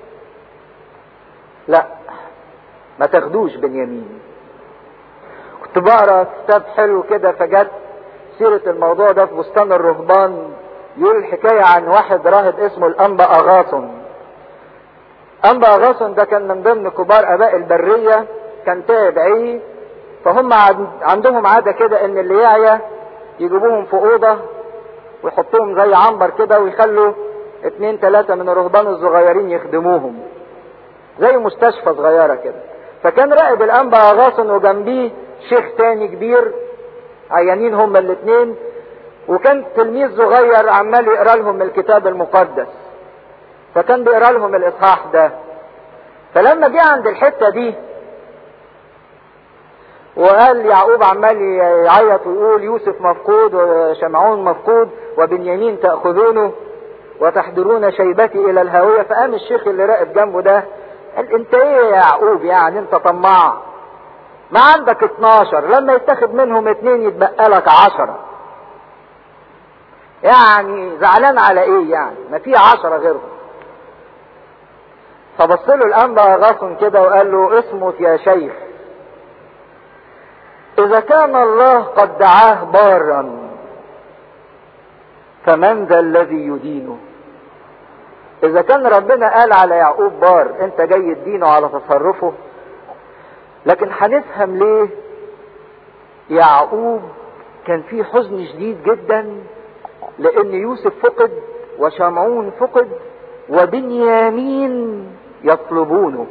لا ما تاخدوش بنيامين كنت بقرا كتاب حلو كده فجت سيرة الموضوع ده في بستان الرهبان يقول الحكاية عن واحد راهب اسمه الأنبا أغاثن أنبا أغاثن ده كان من ضمن كبار آباء البرية كان تابعي فهم عندهم عادة كده إن اللي يعيا يجيبوهم في أوضة ويحطوهم زي عنبر كده ويخلوا اتنين تلاتة من الرهبان الصغيرين يخدموهم زي مستشفى صغيرة كده فكان راقب الأنبا أغاثن وجنبيه شيخ تاني كبير عيانين هما الاثنين وكان تلميذ صغير عمال يقرا لهم الكتاب المقدس فكان بيقرا لهم الاصحاح ده فلما جه عند الحته دي وقال يعقوب عمال يعيط ويقول يوسف مفقود وشمعون مفقود وبنيامين تأخذونه وتحضرون شيبتي الى الهاوية فقام الشيخ اللي راقب جنبه ده قال انت ايه يا يعقوب يعني انت طماع ما عندك 12 لما يتاخد منهم اتنين يتبقى لك 10 يعني زعلان على ايه يعني ما في 10 غيرهم فبص له الانبا غصن كده وقال له اصمت يا شيخ اذا كان الله قد دعاه بارا فمن ذا الذي يدينه اذا كان ربنا قال على يعقوب بار انت جاي تدينه على تصرفه لكن هنفهم ليه يعقوب كان في حزن شديد جدا لان يوسف فقد وشمعون فقد وبنيامين يطلبونه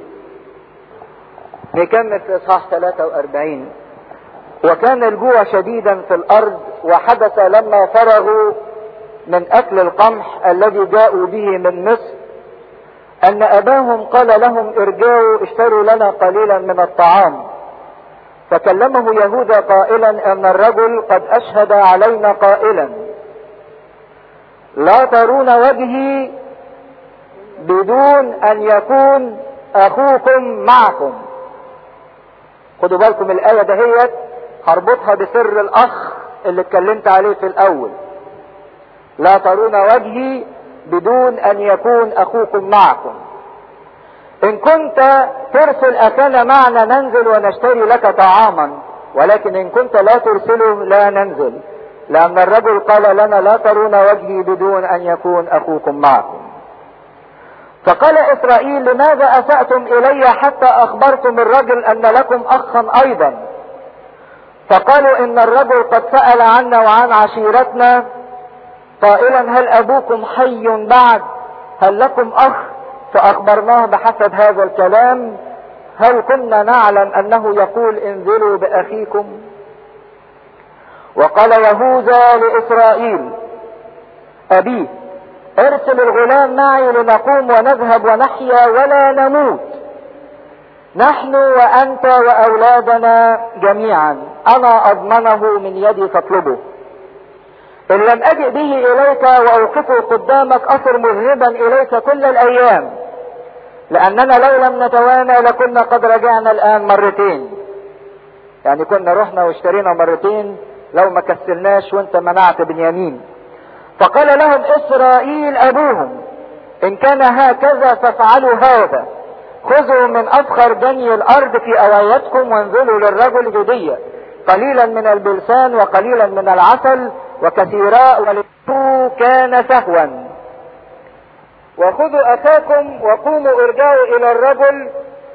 نكمل في اصحاح 43 وكان الجوع شديدا في الارض وحدث لما فرغوا من اكل القمح الذي جاءوا به من مصر ان اباهم قال لهم ارجعوا اشتروا لنا قليلا من الطعام فكلمه يهوذا قائلا ان الرجل قد اشهد علينا قائلا لا ترون وجهي بدون ان يكون اخوكم معكم خدوا بالكم الايه دهيت هربطها بسر الاخ اللي اتكلمت عليه في الاول لا ترون وجهي بدون ان يكون اخوكم معكم ان كنت ترسل اخانا معنا ننزل ونشتري لك طعاما ولكن ان كنت لا ترسله لا ننزل لان الرجل قال لنا لا ترون وجهي بدون ان يكون اخوكم معكم فقال اسرائيل لماذا اساتم الي حتى اخبرتم الرجل ان لكم اخا ايضا فقالوا ان الرجل قد سال عنا وعن عشيرتنا قائلا هل ابوكم حي بعد هل لكم اخ فاخبرناه بحسب هذا الكلام هل كنا نعلم انه يقول انزلوا باخيكم وقال يهوذا لاسرائيل ابيه ارسل الغلام معي لنقوم ونذهب ونحيا ولا نموت نحن وانت واولادنا جميعا انا اضمنه من يدي فاطلبه ان لم اجئ به اليك واوقفه قدامك اصر مذهبا اليك كل الايام لاننا لو لم نتوانى لكنا قد رجعنا الان مرتين يعني كنا رحنا واشترينا مرتين لو ما كسلناش وانت منعت بنيامين فقال لهم اسرائيل ابوهم ان كان هكذا فافعلوا هذا خذوا من افخر جني الارض في اوايتكم وانزلوا للرجل هديه قليلا من البلسان وقليلا من العسل وكثيراء ولدته كان سهوا وخذوا اخاكم وقوموا ارجعوا الى الرجل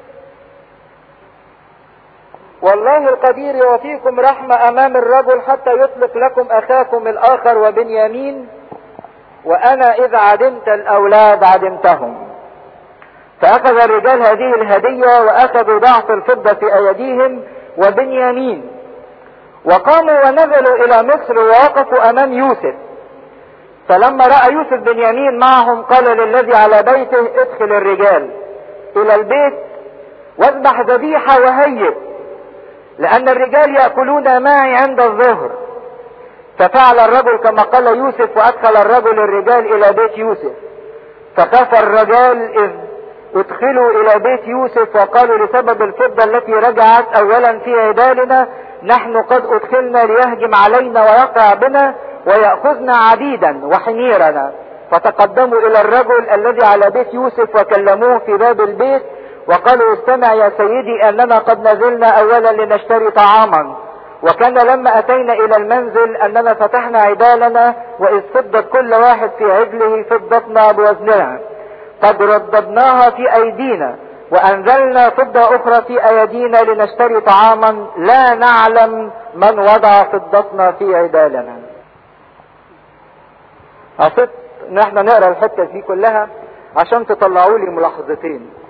والله القدير يعطيكم رحمة امام الرجل حتى يطلق لكم اخاكم الاخر وبنيامين وانا اذا عدمت الاولاد عدمتهم فاخذ الرجال هذه الهدية واخذوا ضعف الفضة في ايديهم وبنيامين وقاموا ونزلوا الى مصر ووقفوا امام يوسف فلما راى يوسف بنيامين معهم قال للذي على بيته ادخل الرجال الى البيت واذبح ذبيحه وهيئ لان الرجال ياكلون معي عند الظهر ففعل الرجل كما قال يوسف وادخل الرجل الرجال الى بيت يوسف فخاف الرجال اذ ادخلوا الى بيت يوسف وقالوا لسبب الفضه التي رجعت اولا في عدالنا نحن قد ادخلنا ليهجم علينا ويقع بنا ويأخذنا عبيدا وحميرنا فتقدموا الى الرجل الذي على بيت يوسف وكلموه في باب البيت وقالوا استمع يا سيدي اننا قد نزلنا اولا لنشتري طعاما وكان لما اتينا الى المنزل اننا فتحنا عدالنا واذ فضت كل واحد في عجله فضتنا بوزنها قد رددناها في ايدينا وانزلنا فضة اخرى في ايدينا لنشتري طعاما لا نعلم من وضع فضتنا في عدالنا قصدت ان احنا نقرا الحته دي كلها عشان تطلعوا لي ملاحظتين